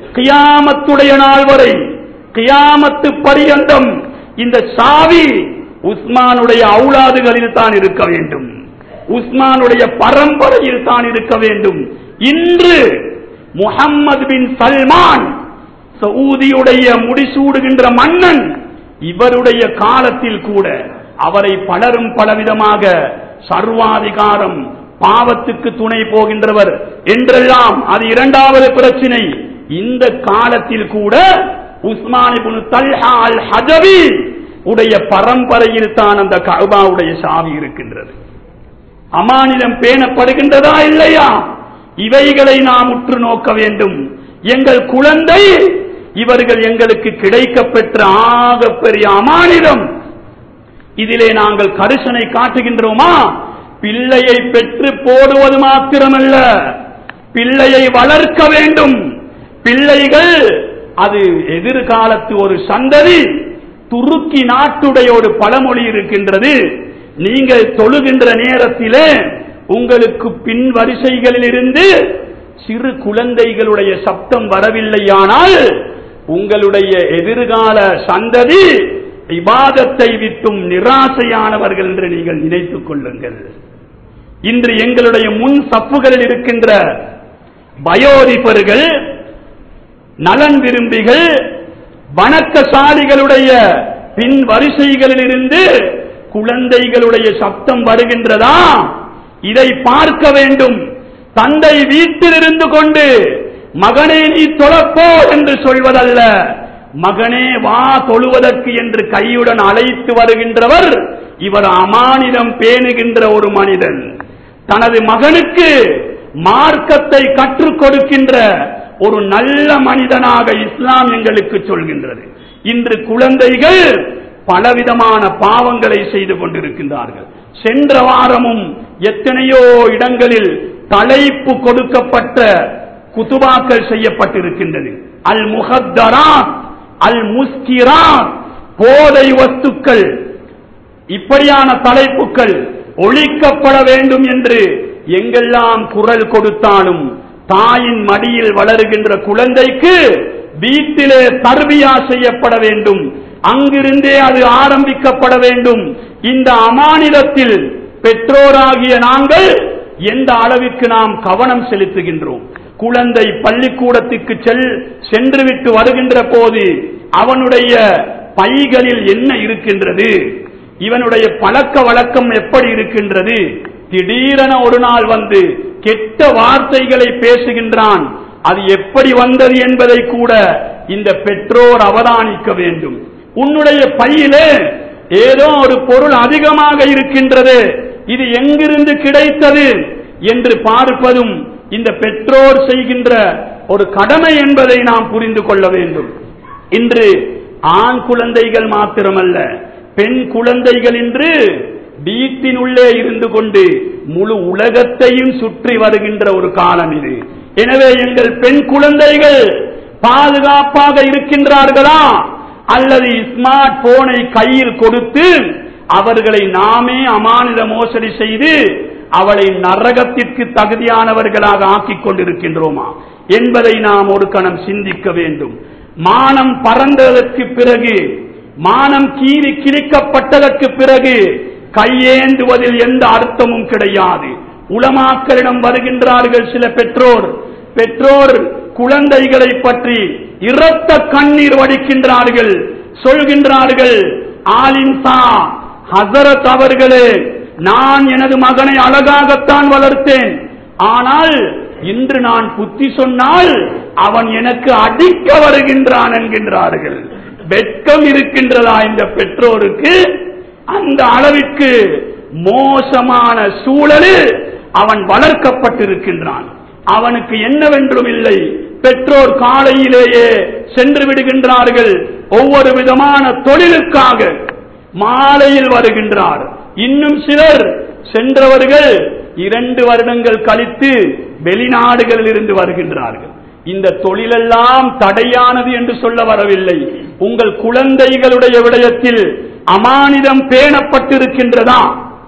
கியாமத்துடைய நாள் வரை கியாமத்து பரியந்தம் இந்த சாவி உஸ்மானுடைய அவுலாதுகளில் தான் இருக்க வேண்டும் உஸ்மானுடைய பரம்பரையில் தான் இருக்க வேண்டும் இன்று முஹம்மது பின் சல்மான் சவுதியுடைய முடிசூடுகின்ற மன்னன் இவருடைய காலத்தில் கூட அவரை பலரும் பலவிதமாக சர்வாதிகாரம் பாவத்துக்கு துணை போகின்றவர் என்றெல்லாம் அது இரண்டாவது பிரச்சனை இந்த காலத்தில் கூட உஸ்மான் இப்னு தல்ஹா அல் ஹஜவி உடைய பரம்பரையில் தான் அந்த கஅபாவுடைய சாவி இருக்கின்றது அமானிடம் பேணப்படுகின்றதா இல்லையா இவைகளை நாம் உற்று நோக்க வேண்டும் எங்கள் குழந்தை இவர்கள் எங்களுக்கு கிடைக்கப் பெற்ற ஆகப்பெரிய அமானிதம் இதிலே நாங்கள் கரிசனை காட்டுகின்றோமா பிள்ளையை பெற்று போடுவது மாத்திரமல்ல பிள்ளையை வளர்க்க வேண்டும் பிள்ளைகள் அது எதிர்காலத்து ஒரு சந்ததி துருக்கி நாட்டுடைய ஒரு பழமொழி இருக்கின்றது நீங்கள் தொழுகின்ற நேரத்திலே உங்களுக்கு பின் வரிசைகளில் இருந்து சிறு குழந்தைகளுடைய சப்தம் வரவில்லையானால் உங்களுடைய எதிர்கால சந்ததி இபாதத்தை விட்டும் நிராசையானவர்கள் என்று நீங்கள் நினைத்துக் கொள்ளுங்கள் இன்று எங்களுடைய முன் சப்புகளில் இருக்கின்ற பயோதிபர்கள் நலன் விரும்பிகள் வணக்கசாலிகளுடைய பின் வரிசைகளில் இருந்து குழந்தைகளுடைய சப்தம் வருகின்றதா இதை பார்க்க வேண்டும் தந்தை வீட்டில் இருந்து கொண்டு மகனே நீ தொழப்போ என்று சொல்வதல்ல மகனே வா தொழுவதற்கு என்று கையுடன் அழைத்து வருகின்றவர் இவர் அமானிடம் பேணுகின்ற ஒரு மனிதன் தனது மகனுக்கு மார்க்கத்தை கற்றுக் கொடுக்கின்ற ஒரு நல்ல மனிதனாக இஸ்லாம் எங்களுக்கு சொல்கின்றது இன்று குழந்தைகள் பலவிதமான பாவங்களை செய்து கொண்டிருக்கின்றார்கள் சென்ற வாரமும் எத்தனையோ இடங்களில் தலைப்பு கொடுக்கப்பட்ட குத்துபாக்கள் செய்யப்பட்டிருக்கின்றது அல் முகத்தராத் அல் முஸ்கிராத் போதை வஸ்துக்கள் இப்படியான தலைப்புகள் ஒழிக்கப்பட வேண்டும் என்று எங்கெல்லாம் குரல் கொடுத்தாலும் தாயின் மடியில் வளருகின்ற குழந்தைக்கு வீட்டிலே தர்பியா செய்யப்பட வேண்டும் அங்கிருந்தே அது ஆரம்பிக்கப்பட வேண்டும் இந்த அமானிதத்தில் பெற்றோராகிய நாங்கள் எந்த அளவிற்கு நாம் கவனம் செலுத்துகின்றோம் குழந்தை பள்ளிக்கூடத்துக்கு செல் சென்று விட்டு வருகின்ற போது அவனுடைய பைகளில் என்ன இருக்கின்றது இவனுடைய பழக்க வழக்கம் எப்படி இருக்கின்றது திடீரென ஒரு நாள் வந்து கெட்ட வார்த்தைகளை பேசுகின்றான் அது எப்படி வந்தது என்பதை கூட இந்த பெற்றோர் அவதானிக்க வேண்டும் உன்னுடைய பையிலே ஏதோ ஒரு பொருள் அதிகமாக இருக்கின்றது இது எங்கிருந்து கிடைத்தது என்று பார்ப்பதும் இந்த பெற்றோர் செய்கின்ற ஒரு கடமை என்பதை நாம் புரிந்து கொள்ள வேண்டும் இன்று ஆண் குழந்தைகள் மாத்திரமல்ல பெண் குழந்தைகள் இன்று வீட்டினுள்ளே இருந்து கொண்டு முழு உலகத்தையும் சுற்றி வருகின்ற ஒரு காலம் இது எனவே எங்கள் பெண் குழந்தைகள் பாதுகாப்பாக இருக்கின்றார்களா அல்லது ஸ்மார்ட் போனை கையில் கொடுத்து அவர்களை நாமே அமானித மோசடி செய்து அவளை நரகத்திற்கு தகுதியானவர்களாக ஆக்கிக் கொண்டிருக்கின்றோமா என்பதை நாம் ஒரு கணம் சிந்திக்க வேண்டும் மானம் பறந்ததற்கு பிறகு மானம் கீறி கிழிக்கப்பட்டதற்கு பிறகு கையேந்துவதில் எந்த அர்த்தமும் கிடையாது உலமாக்களிடம் வருகின்றார்கள் சில பெற்றோர் பெற்றோர் குழந்தைகளை பற்றி இரத்த கண்ணீர் வடிக்கின்றார்கள் சொல்கின்றார்கள் ஆலிம்சா ஹசரத் அவர்களே நான் எனது மகனை அழகாகத்தான் வளர்த்தேன் ஆனால் இன்று நான் புத்தி சொன்னால் அவன் எனக்கு அடிக்க வருகின்றான் என்கின்றார்கள் வெட்கம் இருக்கின்றதா இந்த பெற்றோருக்கு அந்த அளவிற்கு மோசமான சூழலில் அவன் வளர்க்கப்பட்டிருக்கின்றான் அவனுக்கு என்னவென்றும் இல்லை பெற்றோர் காலையிலேயே சென்று விடுகின்றார்கள் ஒவ்வொரு விதமான தொழிலுக்காக மாலையில் வருகின்றார் இன்னும் சிலர் சென்றவர்கள் இரண்டு வருடங்கள் கழித்து வெளிநாடுகளில் இருந்து வருகின்றார்கள் இந்த தொழிலெல்லாம் தடையானது என்று சொல்ல வரவில்லை உங்கள் குழந்தைகளுடைய விடயத்தில் அமானிதம் பேணப்பட்டிருக்கின்றதா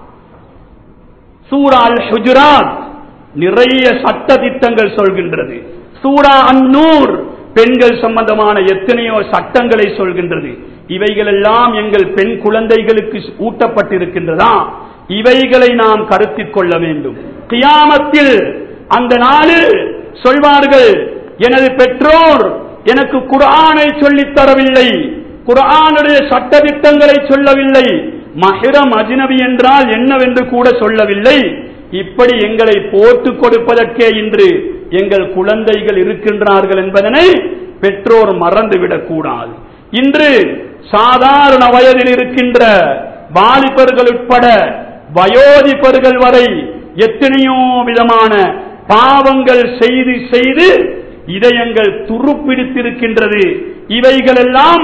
சூரா அல் ஹுஜராத் நிறைய சட்ட திட்டங்கள் சொல்கின்றது சூரா அந்நூர் பெண்கள் சம்பந்தமான எத்தனையோ சட்டங்களை சொல்கின்றது இவைகளெல்லாம் எங்கள் பெண் குழந்தைகளுக்கு ஊட்டப்பட்டிருக்கின்றதா இவைகளை நாம் கருத்தில் கொள்ள வேண்டும் கியாமத்தில் அந்த நாளில் சொல்வார்கள் எனது பெற்றோர் எனக்கு குர்ஆனை சொல்லித் தரவில்லை குர்ஆனுடைய சட்டதிட்டங்களை சொல்லவில்லை மஹிரம் அஜ்னபி என்றால் என்னவென்று கூட சொல்லவில்லை இப்படி எங்களை போட்டுக் கொடுப்பதற்கே இன்று எங்கள் குழந்தைகள் இருக்கின்றார்கள் என்பதனை பெற்றோர் மறந்துவிடக் கூடாது இன்று சாதாரண வயதில் இருக்கின்ற வாலிபர்கள் உட்பட வயோதிபர்கள் வரை எத்தனையோ விதமான பாவங்கள் செய்து செய்து இதயங்கள் துருப்பிடித்திருக்கின்றது இவைகளெல்லாம்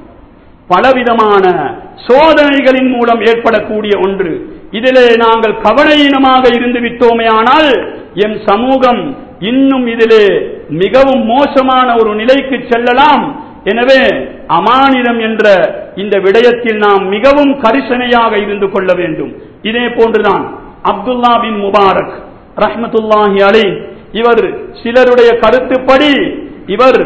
பலவிதமான சோதனைகளின் மூலம் ஏற்படக்கூடிய ஒன்று இதிலே நாங்கள் கவனையினமாக இருந்து விட்டோமே ஆனால் எம் சமூகம் இன்னும் இதிலே மிகவும் மோசமான ஒரு நிலைக்கு செல்லலாம் எனவே அமானிதம் என்ற இந்த விடயத்தில் நாம் மிகவும் கரிசனையாக இருந்து கொள்ள வேண்டும் இதே போன்றுதான் அப்துல்லா பின் முபாரக் ரஹ்மத்துல்லாஹி அலை இவர் சிலருடைய கருத்துப்படி இவர்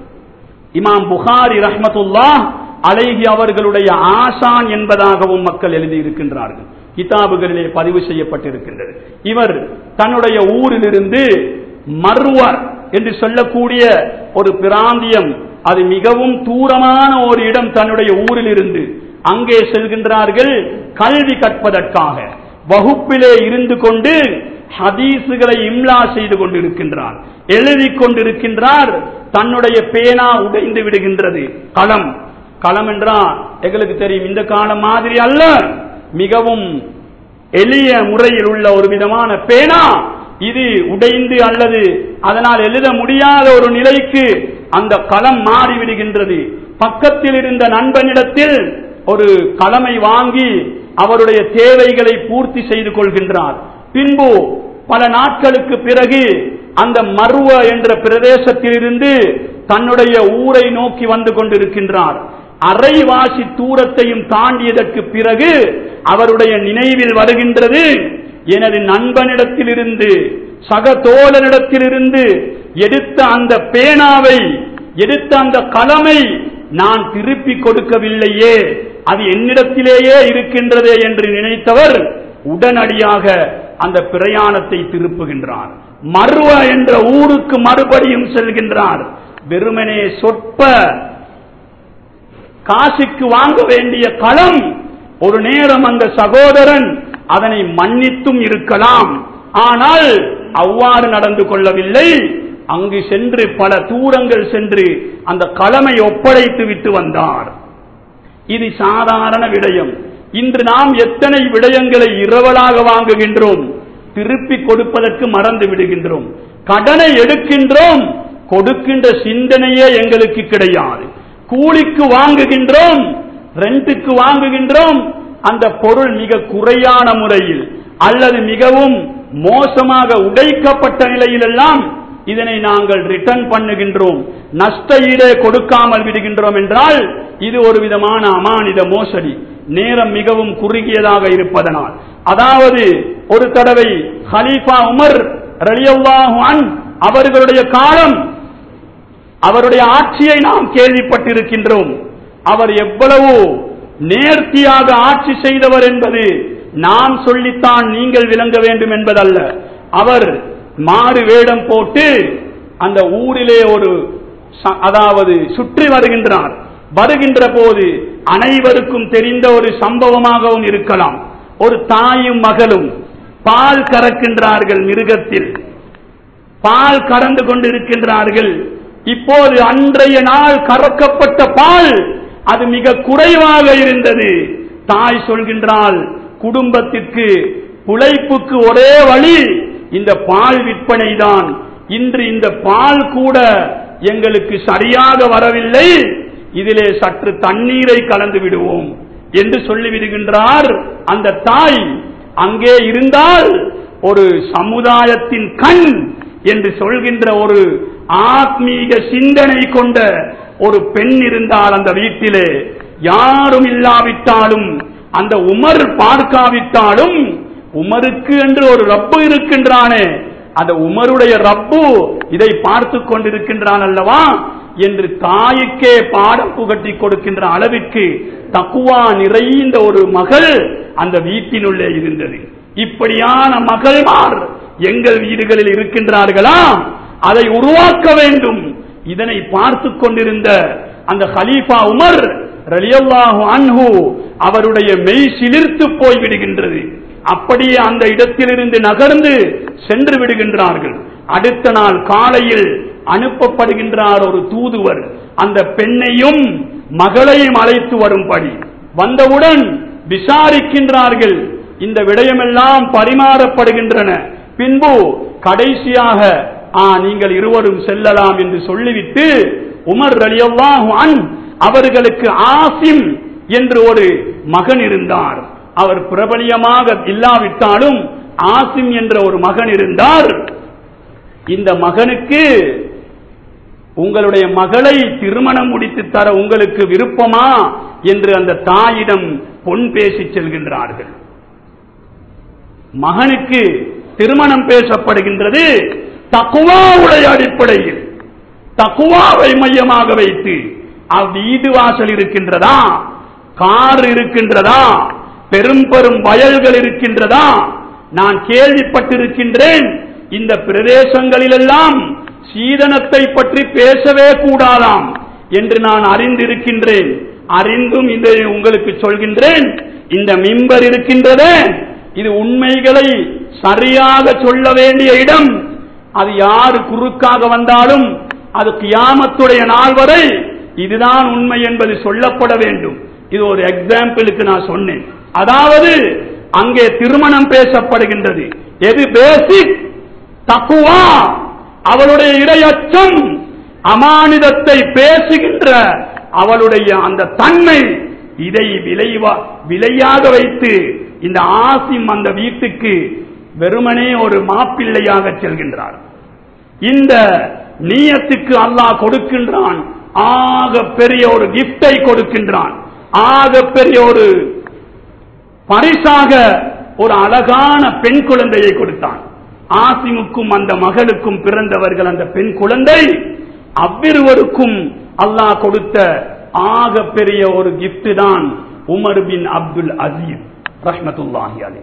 இமாம் புகாரி ரஹ்மத்துல்லா அலைஹி அவர்களுடைய ஆசான் என்பதாகவும் மக்கள் எழுதியிருக்கின்றார்கள் கிதாபுகளிலே பதிவு செய்யப்பட்டிருக்கின்றது இவர் தன்னுடைய ஊரிலிருந்து மர்வர் என்று சொல்லக்கூடிய ஒரு பிராந்தியம் அது மிகவும் தூரமான ஒரு இடம் தன்னுடைய ஊரில் இருந்து அங்கே செல்கின்றார்கள் கல்வி கற்பதற்காக வகுப்பிலே இருந்து கொண்டு ஹதீசுகளை இம்லா செய்து கொண்டிருக்கின்றார் எழுதி கொண்டிருக்கின்றார் தன்னுடைய பேனா உடைந்து விடுகின்றது களம் களம் என்றால் எங்களுக்கு தெரியும் இந்த காலம் மாதிரி அல்ல மிகவும் எளிய முறையில் உள்ள ஒரு விதமான பேனா இது உடைந்து அல்லது அதனால் எழுத முடியாத ஒரு நிலைக்கு அந்த களம் மாறிவிடுகின்றது பக்கத்தில் இருந்த நண்பனிடத்தில் ஒரு களமை வாங்கி அவருடைய தேவைகளை பூர்த்தி செய்து கொள்கின்றார் பின்பு பல நாட்களுக்கு பிறகு அந்த மருவ என்ற பிரதேசத்திலிருந்து தன்னுடைய ஊரை நோக்கி வந்து கொண்டிருக்கின்றார் அரைவாசி தூரத்தையும் தாண்டியதற்கு பிறகு அவருடைய நினைவில் வருகின்றது எனது நண்பனிடத்திலிருந்து சக தோழனிடத்திலிருந்து எடுத்த அந்த பேனாவை எடுத்த அந்த கலமை நான் திருப்பி கொடுக்கவில்லையே அது என்னிடத்திலேயே இருக்கின்றதே என்று நினைத்தவர் உடனடியாக அந்த பிரயாணத்தை திருப்புகின்றார் மருவ என்ற ஊருக்கு மறுபடியும் செல்கின்றார் வெறுமனே சொற்ப காசுக்கு வாங்க வேண்டிய களம் ஒரு நேரம் அந்த சகோதரன் அதனை மன்னித்தும் இருக்கலாம் ஆனால் அவ்வாறு நடந்து கொள்ளவில்லை அங்கு சென்று பல தூரங்கள் சென்று அந்த களமை ஒப்படைத்து விட்டு வந்தார் இது சாதாரண விடயம் இன்று நாம் எத்தனை விடயங்களை இரவலாக வாங்குகின்றோம் திருப்பி கொடுப்பதற்கு மறந்து விடுகின்றோம் கடனை எடுக்கின்றோம் கொடுக்கின்ற சிந்தனையே எங்களுக்கு கிடையாது கூலிக்கு வாங்குகின்றோம் ரெண்டுக்கு வாங்குகின்றோம் அந்த பொருள் மிக குறையான முறையில் அல்லது மிகவும் மோசமாக உடைக்கப்பட்ட நிலையிலெல்லாம் இதனை நாங்கள் ரிட்டர்ன் பண்ணுகின்றோம் நஷ்ட ஈடே கொடுக்காமல் விடுகின்றோம் என்றால் இது ஒரு விதமான அமானித மோசடி நேரம் மிகவும் குறுகியதாக இருப்பதனால் அதாவது ஒரு தடவை ஹலீஃபா உமர் ரலியல்லாஹு அன் அவர்களுடைய காலம் அவருடைய ஆட்சியை நாம் கேள்விப்பட்டிருக்கின்றோம் அவர் எவ்வளவு நேர்த்தியாக ஆட்சி செய்தவர் என்பது நாம் சொல்லித்தான் நீங்கள் விளங்க வேண்டும் என்பதல்ல அவர் மாறு வேடம் போட்டு அந்த ஊரிலே ஒரு ச- அதாவது சுற்றி வருகின்றார் வருகின்ற போது அனைவருக்கும் தெரிந்த ஒரு சம்பவமாகவும் இருக்கலாம் ஒரு தாயும் மகளும் பால் கறக்கின்றார்கள் மிருகத்தில் பால் கறந்து கொண்டிருக்கின்றார்கள் இப்போது அன்றைய நாள் கறக்கப்பட்ட பால் அது மிக குறைவாக இருந்தது தாய் சொல்கின்றாள் குடும்பத்திற்கு புழைப்புக்கு ஒரே வழி இந்த பால் விற்பனை தான் இன்று இந்த பால் கூட எங்களுக்கு சரியாக வரவில்லை இதிலே சற்று தண்ணீரை கலந்து விடுவோம் என்று சொல்லிவிடுகின்றார் அந்த தாய் அங்கே இருந்தால் ஒரு சமுதாயத்தின் கண் என்று சொல்கின்ற ஒரு ஆத்மீக சிந்தனை கொண்ட ஒரு பெண் இருந்தால் அந்த வீட்டிலே யாரும் இல்லாவிட்டாலும் அந்த உமர் பார்க்காவிட்டாலும் உமருக்கு என்று ஒரு ரப்பு இருக்கின்றானே அந்த உமருடைய ரப்பு இதை பார்த்து கொண்டிருக்கின்றான் அல்லவா என்று தாய்க்கே பாடம் புகட்டி கொடுக்கின்ற அளவிற்கு தக்குவா நிறைந்த ஒரு மகள் அந்த வீட்டினுள்ளே இருந்தது இப்படியான மகள்மார் எங்கள் வீடுகளில் இருக்கின்றார்களா அதை உருவாக்க வேண்டும் இதனை பார்த்து கொண்டிருந்த அந்த ஹலீஃபா உமர் ரலியல்லாஹு அன்ஹு அவருடைய மெய் சிலிர்த்து போய் விடுகின்றது அப்படியே அந்த இடத்திலிருந்து நகர்ந்து சென்று விடுகின்றார்கள் அடுத்த நாள் காலையில் அனுப்பப்படுகின்றார் ஒரு தூதுவர் அந்த பெண்ணையும் மகளையும் அழைத்து வரும்படி வந்தவுடன் விசாரிக்கின்றார்கள் இந்த விடயமெல்லாம் பரிமாறப்படுகின்றன பின்பு கடைசியாக ஆ நீங்கள் இருவரும் செல்லலாம் என்று சொல்லிவிட்டு உமர் ரலியல்லாஹு அன் அவர்களுக்கு ஆசிம் என்று ஒரு மகன் இருந்தார் அவர் பிரபலியமாக இல்லாவிட்டாலும் ஆசிம் என்ற ஒரு மகன் இருந்தார் இந்த மகனுக்கு உங்களுடைய மகளை திருமணம் முடித்து தர உங்களுக்கு விருப்பமா என்று அந்த தாயிடம் பொன் பேசி செல்கின்றார்கள் மகனுக்கு திருமணம் பேசப்படுகின்றது தக்குவாவுடைய அடிப்படையில் தக்குவாவை மையமாக வைத்து அவ்வீடு வாசல் இருக்கின்றதா கார் இருக்கின்றதா பெரும் பெரும் வயல்கள் இருக்கின்றதா நான் கேள்விப்பட்டிருக்கின்றேன் இந்த பிரதேசங்களிலெல்லாம் சீதனத்தை பற்றி பேசவே கூடாதாம் என்று நான் அறிந்திருக்கின்றேன் அறிந்தும் இதை உங்களுக்கு சொல்கின்றேன் இந்த மிம்பர் இருக்கின்றதே இது உண்மைகளை சரியாக சொல்ல வேண்டிய இடம் அது யாரு குறுக்காக வந்தாலும் அது கியாமத்துடைய நாள் வரை இதுதான் உண்மை என்பது சொல்லப்பட வேண்டும் இது ஒரு எக்ஸாம்பிளுக்கு நான் சொன்னேன் அதாவது அங்கே திருமணம் பேசப்படுகின்றது எது பேசிக் தக்குவா அவளுடைய இரையச்சம் அமானிதத்தை பேசுகின்ற அவளுடைய அந்த தன்மை இதை விளைவா விலையாக வைத்து இந்த ஆசிம் அந்த வீட்டுக்கு வெறுமனே ஒரு மாப்பிள்ளையாக செல்கின்றார் இந்த நீயத்துக்கு அல்லாஹ் கொடுக்கின்றான் ஆக பெரிய ஒரு கிஃப்டை கொடுக்கின்றான் ஆக பெரிய ஒரு பரிசாக ஒரு அழகான பெண் குழந்தையை கொடுத்தான் ஆசிமுக்கும் அந்த மகளுக்கும் பிறந்தவர்கள் அந்த பெண் குழந்தை அவ்விருவருக்கும் அல்லாஹ் கொடுத்த ஆக பெரிய ஒரு கிஃப்ட் தான் உமர் பின் அப்துல் அசீஸ் ரஹ்மத்துல்லாஹி அலை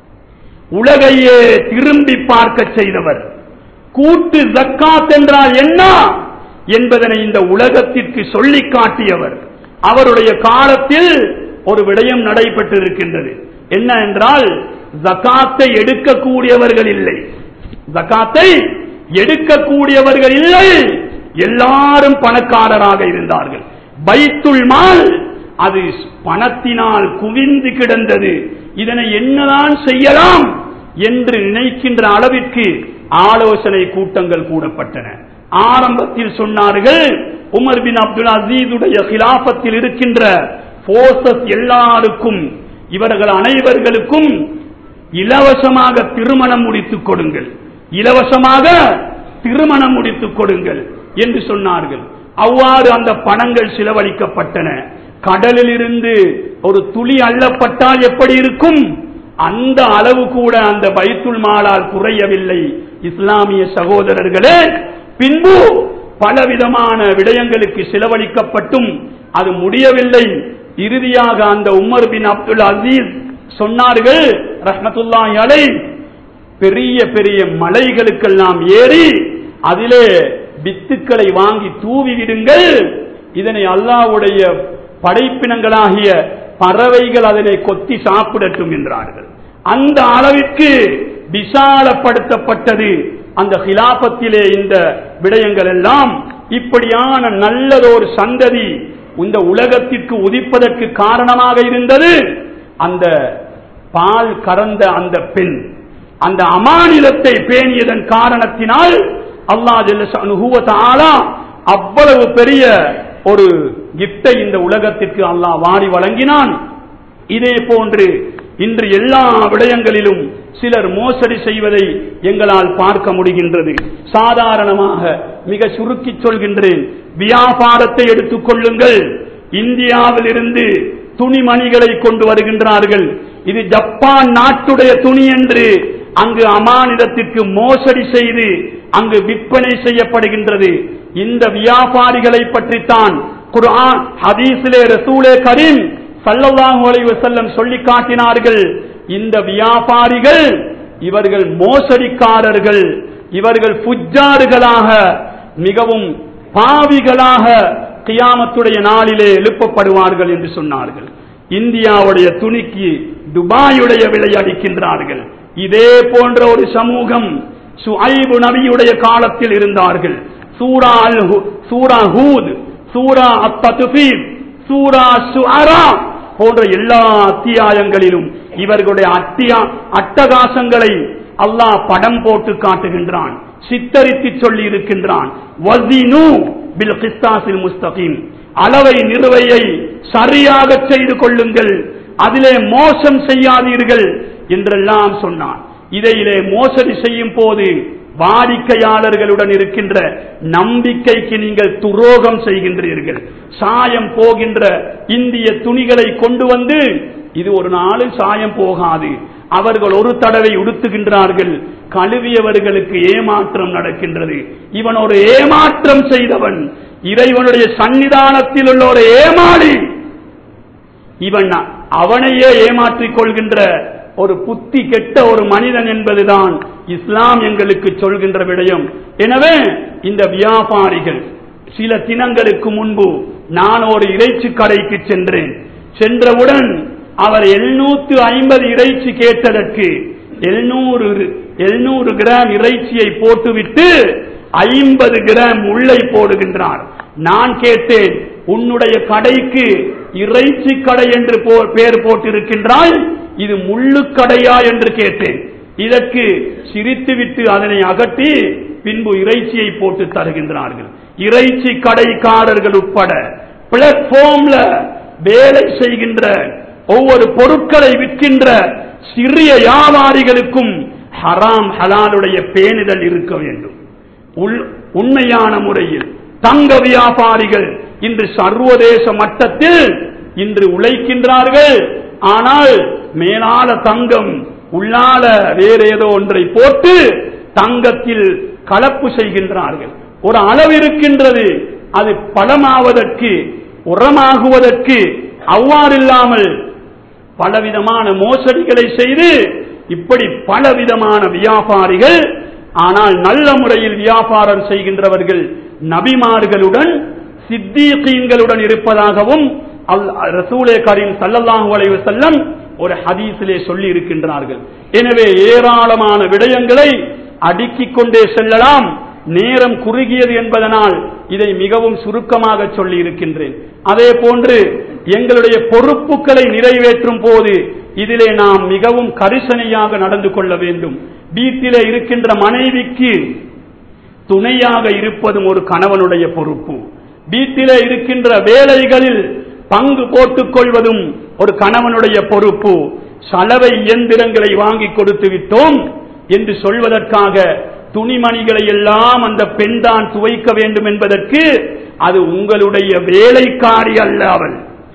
உலகையே திரும்பி பார்க்க செய்தவர் கூட்டு ஜக்காத் என்றால் என்ன என்பதனை இந்த உலகத்திற்கு சொல்லி காட்டியவர் அவருடைய காலத்தில் ஒரு விடயம் நடைபெற்றிருக்கின்றது என்ன என்றால் ஜக்காத்தை எடுக்கக்கூடியவர்கள் இல்லை ஜக்காத்தை எடுக்கக்கூடியவர்கள் இல்லை எல்லாரும் பணக்காரராக இருந்தார்கள் பைத்துல் மால் அது பணத்தினால் குவிந்து கிடந்தது இதனை என்னதான் செய்யலாம் என்று நினைக்கின்ற அளவிற்கு ஆலோசனை கூட்டங்கள் கூடப்பட்டன ஆரம்பத்தில் சொன்னார்கள் உமர் பின் அப்துல் அசீதுடைய கிலாபத்தில் இருக்கின்ற போர்சஸ் எல்லாருக்கும் இவர்கள் அனைவர்களுக்கும் இலவசமாக திருமணம் முடித்துக் கொடுங்கள் இலவசமாக திருமணம் முடித்துக் கொடுங்கள் என்று சொன்னார்கள் அவ்வாறு அந்த பணங்கள் செலவழிக்கப்பட்டன கடலில் இருந்து ஒரு துளி அள்ளப்பட்டால் எப்படி இருக்கும் அந்த அளவு கூட அந்த பைத்துல் மாலால் குறையவில்லை இஸ்லாமிய சகோதரர்களே பின்பு பலவிதமான விடயங்களுக்கு செலவழிக்கப்பட்டும் அது முடியவில்லை இறுதியாக அந்த உமர் பின் அப்துல் அசீஸ் சொன்னார்கள் ரஹமத்துல்லாஹி அலை பெரிய பெரிய மலைகளுக்கெல்லாம் ஏறி அதிலே வித்துக்களை வாங்கி தூவி விடுங்கள் இதனை அல்லாவுடைய படைப்பினங்களாகிய பறவைகள் அதனை கொத்தி சாப்பிடட்டும் என்றார்கள் அந்த அளவிற்கு விசாலப்படுத்தப்பட்டது அந்த ஹிலாபத்திலே இந்த விடயங்கள் எல்லாம் இப்படியான நல்லதொரு சந்ததி இந்த உலகத்திற்கு உதிப்பதற்கு காரணமாக இருந்தது அந்த பால் கறந்த அந்த பெண் அந்த அமானிலத்தை பேணியதன் காரணத்தினால் அல்லா அவ்வளவு பெரிய ஒரு கிப்டை இந்த உலகத்திற்கு அல்லாஹ் வாரி வழங்கினான் இதே போன்று இன்று எல்லா விடயங்களிலும் சிலர் மோசடி செய்வதை எங்களால் பார்க்க முடிகின்றது சாதாரணமாக மிக சுருக்கி சொல்கின்றேன் வியாபாரத்தை எடுத்துக் கொள்ளுங்கள் இந்தியாவில் இருந்து துணிமணிகளை கொண்டு வருகின்றார்கள் இது ஜப்பான் நாட்டுடைய துணி என்று அங்கு அமானிடத்திற்கு மோசடி செய்து அங்கு விற்பனை செய்யப்படுகின்றது இந்த வியாபாரிகளை பற்றித்தான் குர்ஆன் ஹதீஸிலே ரசூலே கரீம் சல்லல்லாஹு அலைஹி வஸல்லம் சொல்லி காட்டினார்கள் இந்த வியாபாரிகள் இவர்கள் மோசடிக்காரர்கள் இவர்கள் புஜ்ஜாறுகளாக மிகவும் பாவிகளாக கியாமத்துடைய நாளிலே எழுப்பப்படுவார்கள் என்று சொன்னார்கள் இந்தியாவுடைய துணிக்கு துபாயுடைய விலை அடிக்கின்றார்கள் இதே போன்ற ஒரு சமூகம் சுஐபு நபியுடைய காலத்தில் இருந்தார்கள் சூரா அல் ஹு- சூரா ஹூத் சூரா அத்ததுஃபீப் சூரா சுஅரா போன்ற எல்லா அத்தியாயங்களிலும் இவர்களுடைய அத்தியா அட்டகாசங்களை அல்லாஹ் படம் போட்டு காட்டுகின்றான் சித்தரித்து சொல்லி இருக்கின்றான் வஸினு பில் கிஸ்தாசில் முஸ்தகீம் அளவை நிறுவையை சரியாக செய்து கொள்ளுங்கள் அதிலே மோசம் செய்யாதீர்கள் என்றெல்லாம் சொன்னான் இதையிலே மோசடி செய்யும் போது வாடிக்கையாளர்களுடன் இருக்கின்ற நம்பிக்கைக்கு நீங்கள் துரோகம் செய்கின்றீர்கள் சாயம் போகின்ற இந்திய துணிகளை கொண்டு வந்து இது ஒரு நாளும் சாயம் போகாது அவர்கள் ஒரு தடவை உடுத்துகின்றார்கள் கழுவியவர்களுக்கு ஏமாற்றம் நடக்கின்றது இவன் ஒரு ஏமாற்றம் செய்தவன் இறைவனுடைய சன்னிதானத்தில் உள்ள ஒரு ஏமாளி இவன் அவனையே ஏமாற்றிக் கொள்கின்ற ஒரு புத்தி கெட்ட ஒரு மனிதன் என்பதுதான் இஸ்லாம் எங்களுக்கு சொல்கின்ற விடயம் எனவே இந்த வியாபாரிகள் சில தினங்களுக்கு முன்பு நான் ஒரு இறைச்சி கடைக்கு சென்றேன் சென்றவுடன் அவர் எழுநூத்து ஐம்பது இறைச்சி கேட்டதற்கு எழுநூறு எழுநூறு கிராம் இறைச்சியை போட்டுவிட்டு ஐம்பது கிராம் முள்ளை போடுகின்றார் நான் கேட்டேன் உன்னுடைய கடைக்கு இறைச்சி கடை என்று போ- பெயர் போட்டிருக்கின்றாய் இது முள்ளு கடையா என்று கேட்டேன் இதற்கு சிரித்துவிட்டு அதனை அகற்றி பின்பு இறைச்சியை போட்டு தருகின்றார்கள் இறைச்சி கடைக்காரர்கள் உட்பட பிளாட்ஃபார்ம்ல வேலை செய்கின்ற ஒவ்வொரு பொருட்களை விற்கின்ற சிறிய வியாபாரிகளுக்கும் ஹராம் ஹலாலுடைய பேணுதல் இருக்க வேண்டும் உள்- உண்மையான முறையில் தங்க வியாபாரிகள் இன்று சர்வதேச மட்டத்தில் இன்று உழைக்கின்றார்கள் ஆனால் மேலால தங்கம் உள்ளால வேற ஏதோ ஒன்றை போட்டு தங்கத்தில் கலப்பு செய்கின்றார்கள் ஒரு அளவு இருக்கின்றது அது பலமாவதற்கு உரமாகுவதற்கு அவ்வாறில்லாமல் பலவிதமான மோசடிகளை செய்து இப்படி பலவிதமான வியாபாரிகள் ஆனால் நல்ல முறையில் வியாபாரம் செய்கின்றவர்கள் நபிமார்களுடன் சித்தீகீன்களுடன் இருப்பதாகவும் அல்- ரசூலே கரீம் ஸல்லல்லாஹு அலைஹி வஸல்லம் ஒரு ஹதீஸிலே சொல்லி இருக்கின்றார்கள் எனவே ஏராளமான விடயங்களை அடுக்கிக் கொண்டே செல்லலாம் நேரம் குறுகியது என்பதனால் இதை மிகவும் சுருக்கமாக சொல்லி இருக்கின்றேன் அதே போன்று எங்களுடைய பொறுப்புகளை நிறைவேற்றும் போது இதிலே நாம் மிகவும் கரிசனையாக நடந்து கொள்ள வேண்டும் வீட்டிலே இருக்கின்ற மனைவிக்கு துணையாக இருப்பதும் ஒரு கணவனுடைய பொறுப்பு வீட்டிலே இருக்கின்ற வேலைகளில் பங்கு போட்டுக் கொள்வதும் ஒரு கணவனுடைய பொறுப்பு சலவை இயந்திரங்களை வாங்கி கொடுத்து விட்டோம் என்று சொல்வதற்காக துணிமணிகளை எல்லாம் அந்த பெண் தான் துவைக்க வேண்டும் என்பதற்கு அது உங்களுடைய வேலைக்காரி அல்ல அவள்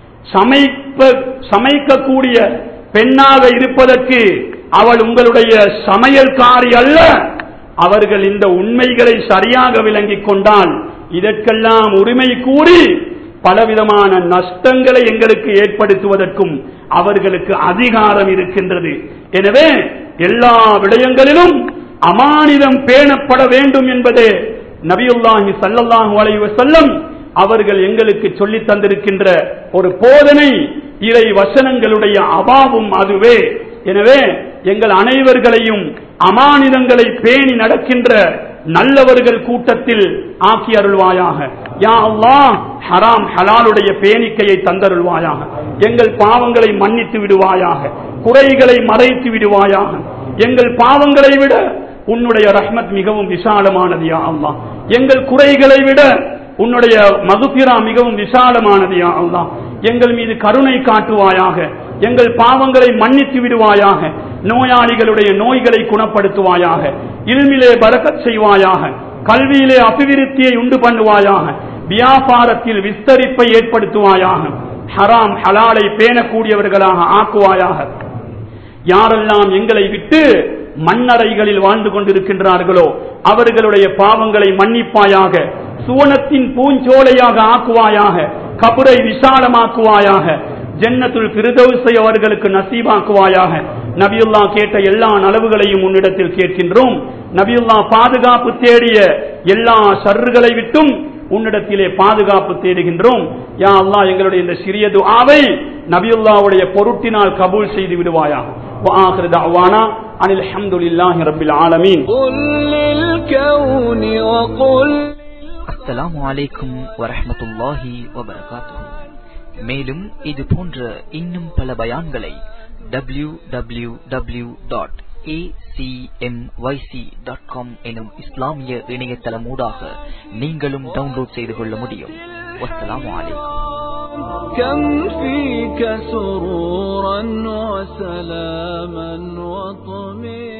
சமைப்ப சமைக்கக்கூடிய பெண்ணாக இருப்பதற்கு அவள் உங்களுடைய சமையல்காரி அல்ல அவர்கள் இந்த உண்மைகளை சரியாக விளங்கிக் கொண்டால் இதற்கெல்லாம் உரிமை கூறி பலவிதமான நஷ்டங்களை எங்களுக்கு ஏற்படுத்துவதற்கும் அவர்களுக்கு அதிகாரம் இருக்கின்றது எனவே எல்லா விடயங்களிலும் அமானிதம் பேணப்பட வேண்டும் என்பதே நபியுல்லாஹி ஸல்லல்லாஹு அலைஹி வஸல்லம் அவர்கள் எங்களுக்கு சொல்லித் தந்திருக்கின்ற ஒரு போதனை இறை வசனங்களுடைய அபாவும் அதுவே எனவே எங்கள் அனைவர்களையும் அமானிதங்களை பேணி நடக்கின்ற நல்லவர்கள் கூட்டத்தில் ஆக்கி அருள்வாயாக யா அல்லாஹ் ஹராம் ஹலாலுடைய பேணிக்கையை தந்தருள்வாயாக எங்கள் பாவங்களை மன்னித்து விடுவாயாக குறைகளை மறைத்து விடுவாயாக எங்கள் பாவங்களை விட உன்னுடைய ரஹ்மத் மிகவும் விசாலமானது யா அல்லாஹ் எங்கள் குறைகளை விட உன்னுடைய மகுபிரா மிகவும் விசாலமானது யா அல்லாஹ் எங்கள் மீது கருணை காட்டுவாயாக எங்கள் பாவங்களை மன்னித்து விடுவாயாக நோயாளிகளுடைய நோய்களை குணப்படுத்துவாயாக இல்மிலே பரக்கத் செய்வாயாக கல்வியிலே அபிவிருத்தியை உண்டு பண்ணுவாயாக வியாபாரத்தில் விஸ்தரிப்பை ஏற்படுத்துவாயாக ஹராம் ஹலாலை பேணக்கூடியவர்களாக ஆக்குவாயாக யாரெல்லாம் எங்களை விட்டு மண்ணறைகளில் வாழ்ந்து கொண்டிருக்கின்றார்களோ அவர்களுடைய பாவங்களை மன்னிப்பாயாக சுவனத்தின் பூஞ்சோலையாக ஆக்குவாயாக கபரை விசாலமாக்குவாயாக ஜன்னத்துல் பிரதோசை அவர்களுக்கு நசீபாக்குவாயாக நபியுல்லா கேட்ட எல்லா நலவுகளையும் உன்னிடத்தில் கேட்கின்றோம் நபியுல்லா பாதுகாப்பு தேடிய எல்லா சர்றுகளை விட்டும் உன்னிடத்திலே பாதுகாப்பு தேடுகின்றோம் யா அல்லாஹ் எங்களுடைய இந்த சிறிய துஆவை நபியுல்லாவுடைய பொருட்டினால் கபூல் செய்து விடுவாயாக وآخر دعوانا عن الحمد لله رب العالمين قل للكون وقل அஸ்ஸலாமு அலைக்கும் வரஹ்மத்துல்லாஹி வபரகாத்துஹு மேலும் இது போன்ற இன்னும் பல பயான்களை W W W dot dot com எனும் இஸ்லாமிய இணையதளமூடாக நீங்களும் டவுன்லோட் செய்து கொள்ள முடியும் வஸ்ஸலாமு அலைக்கும் كم فيك سرورا وسلاما وطمئنا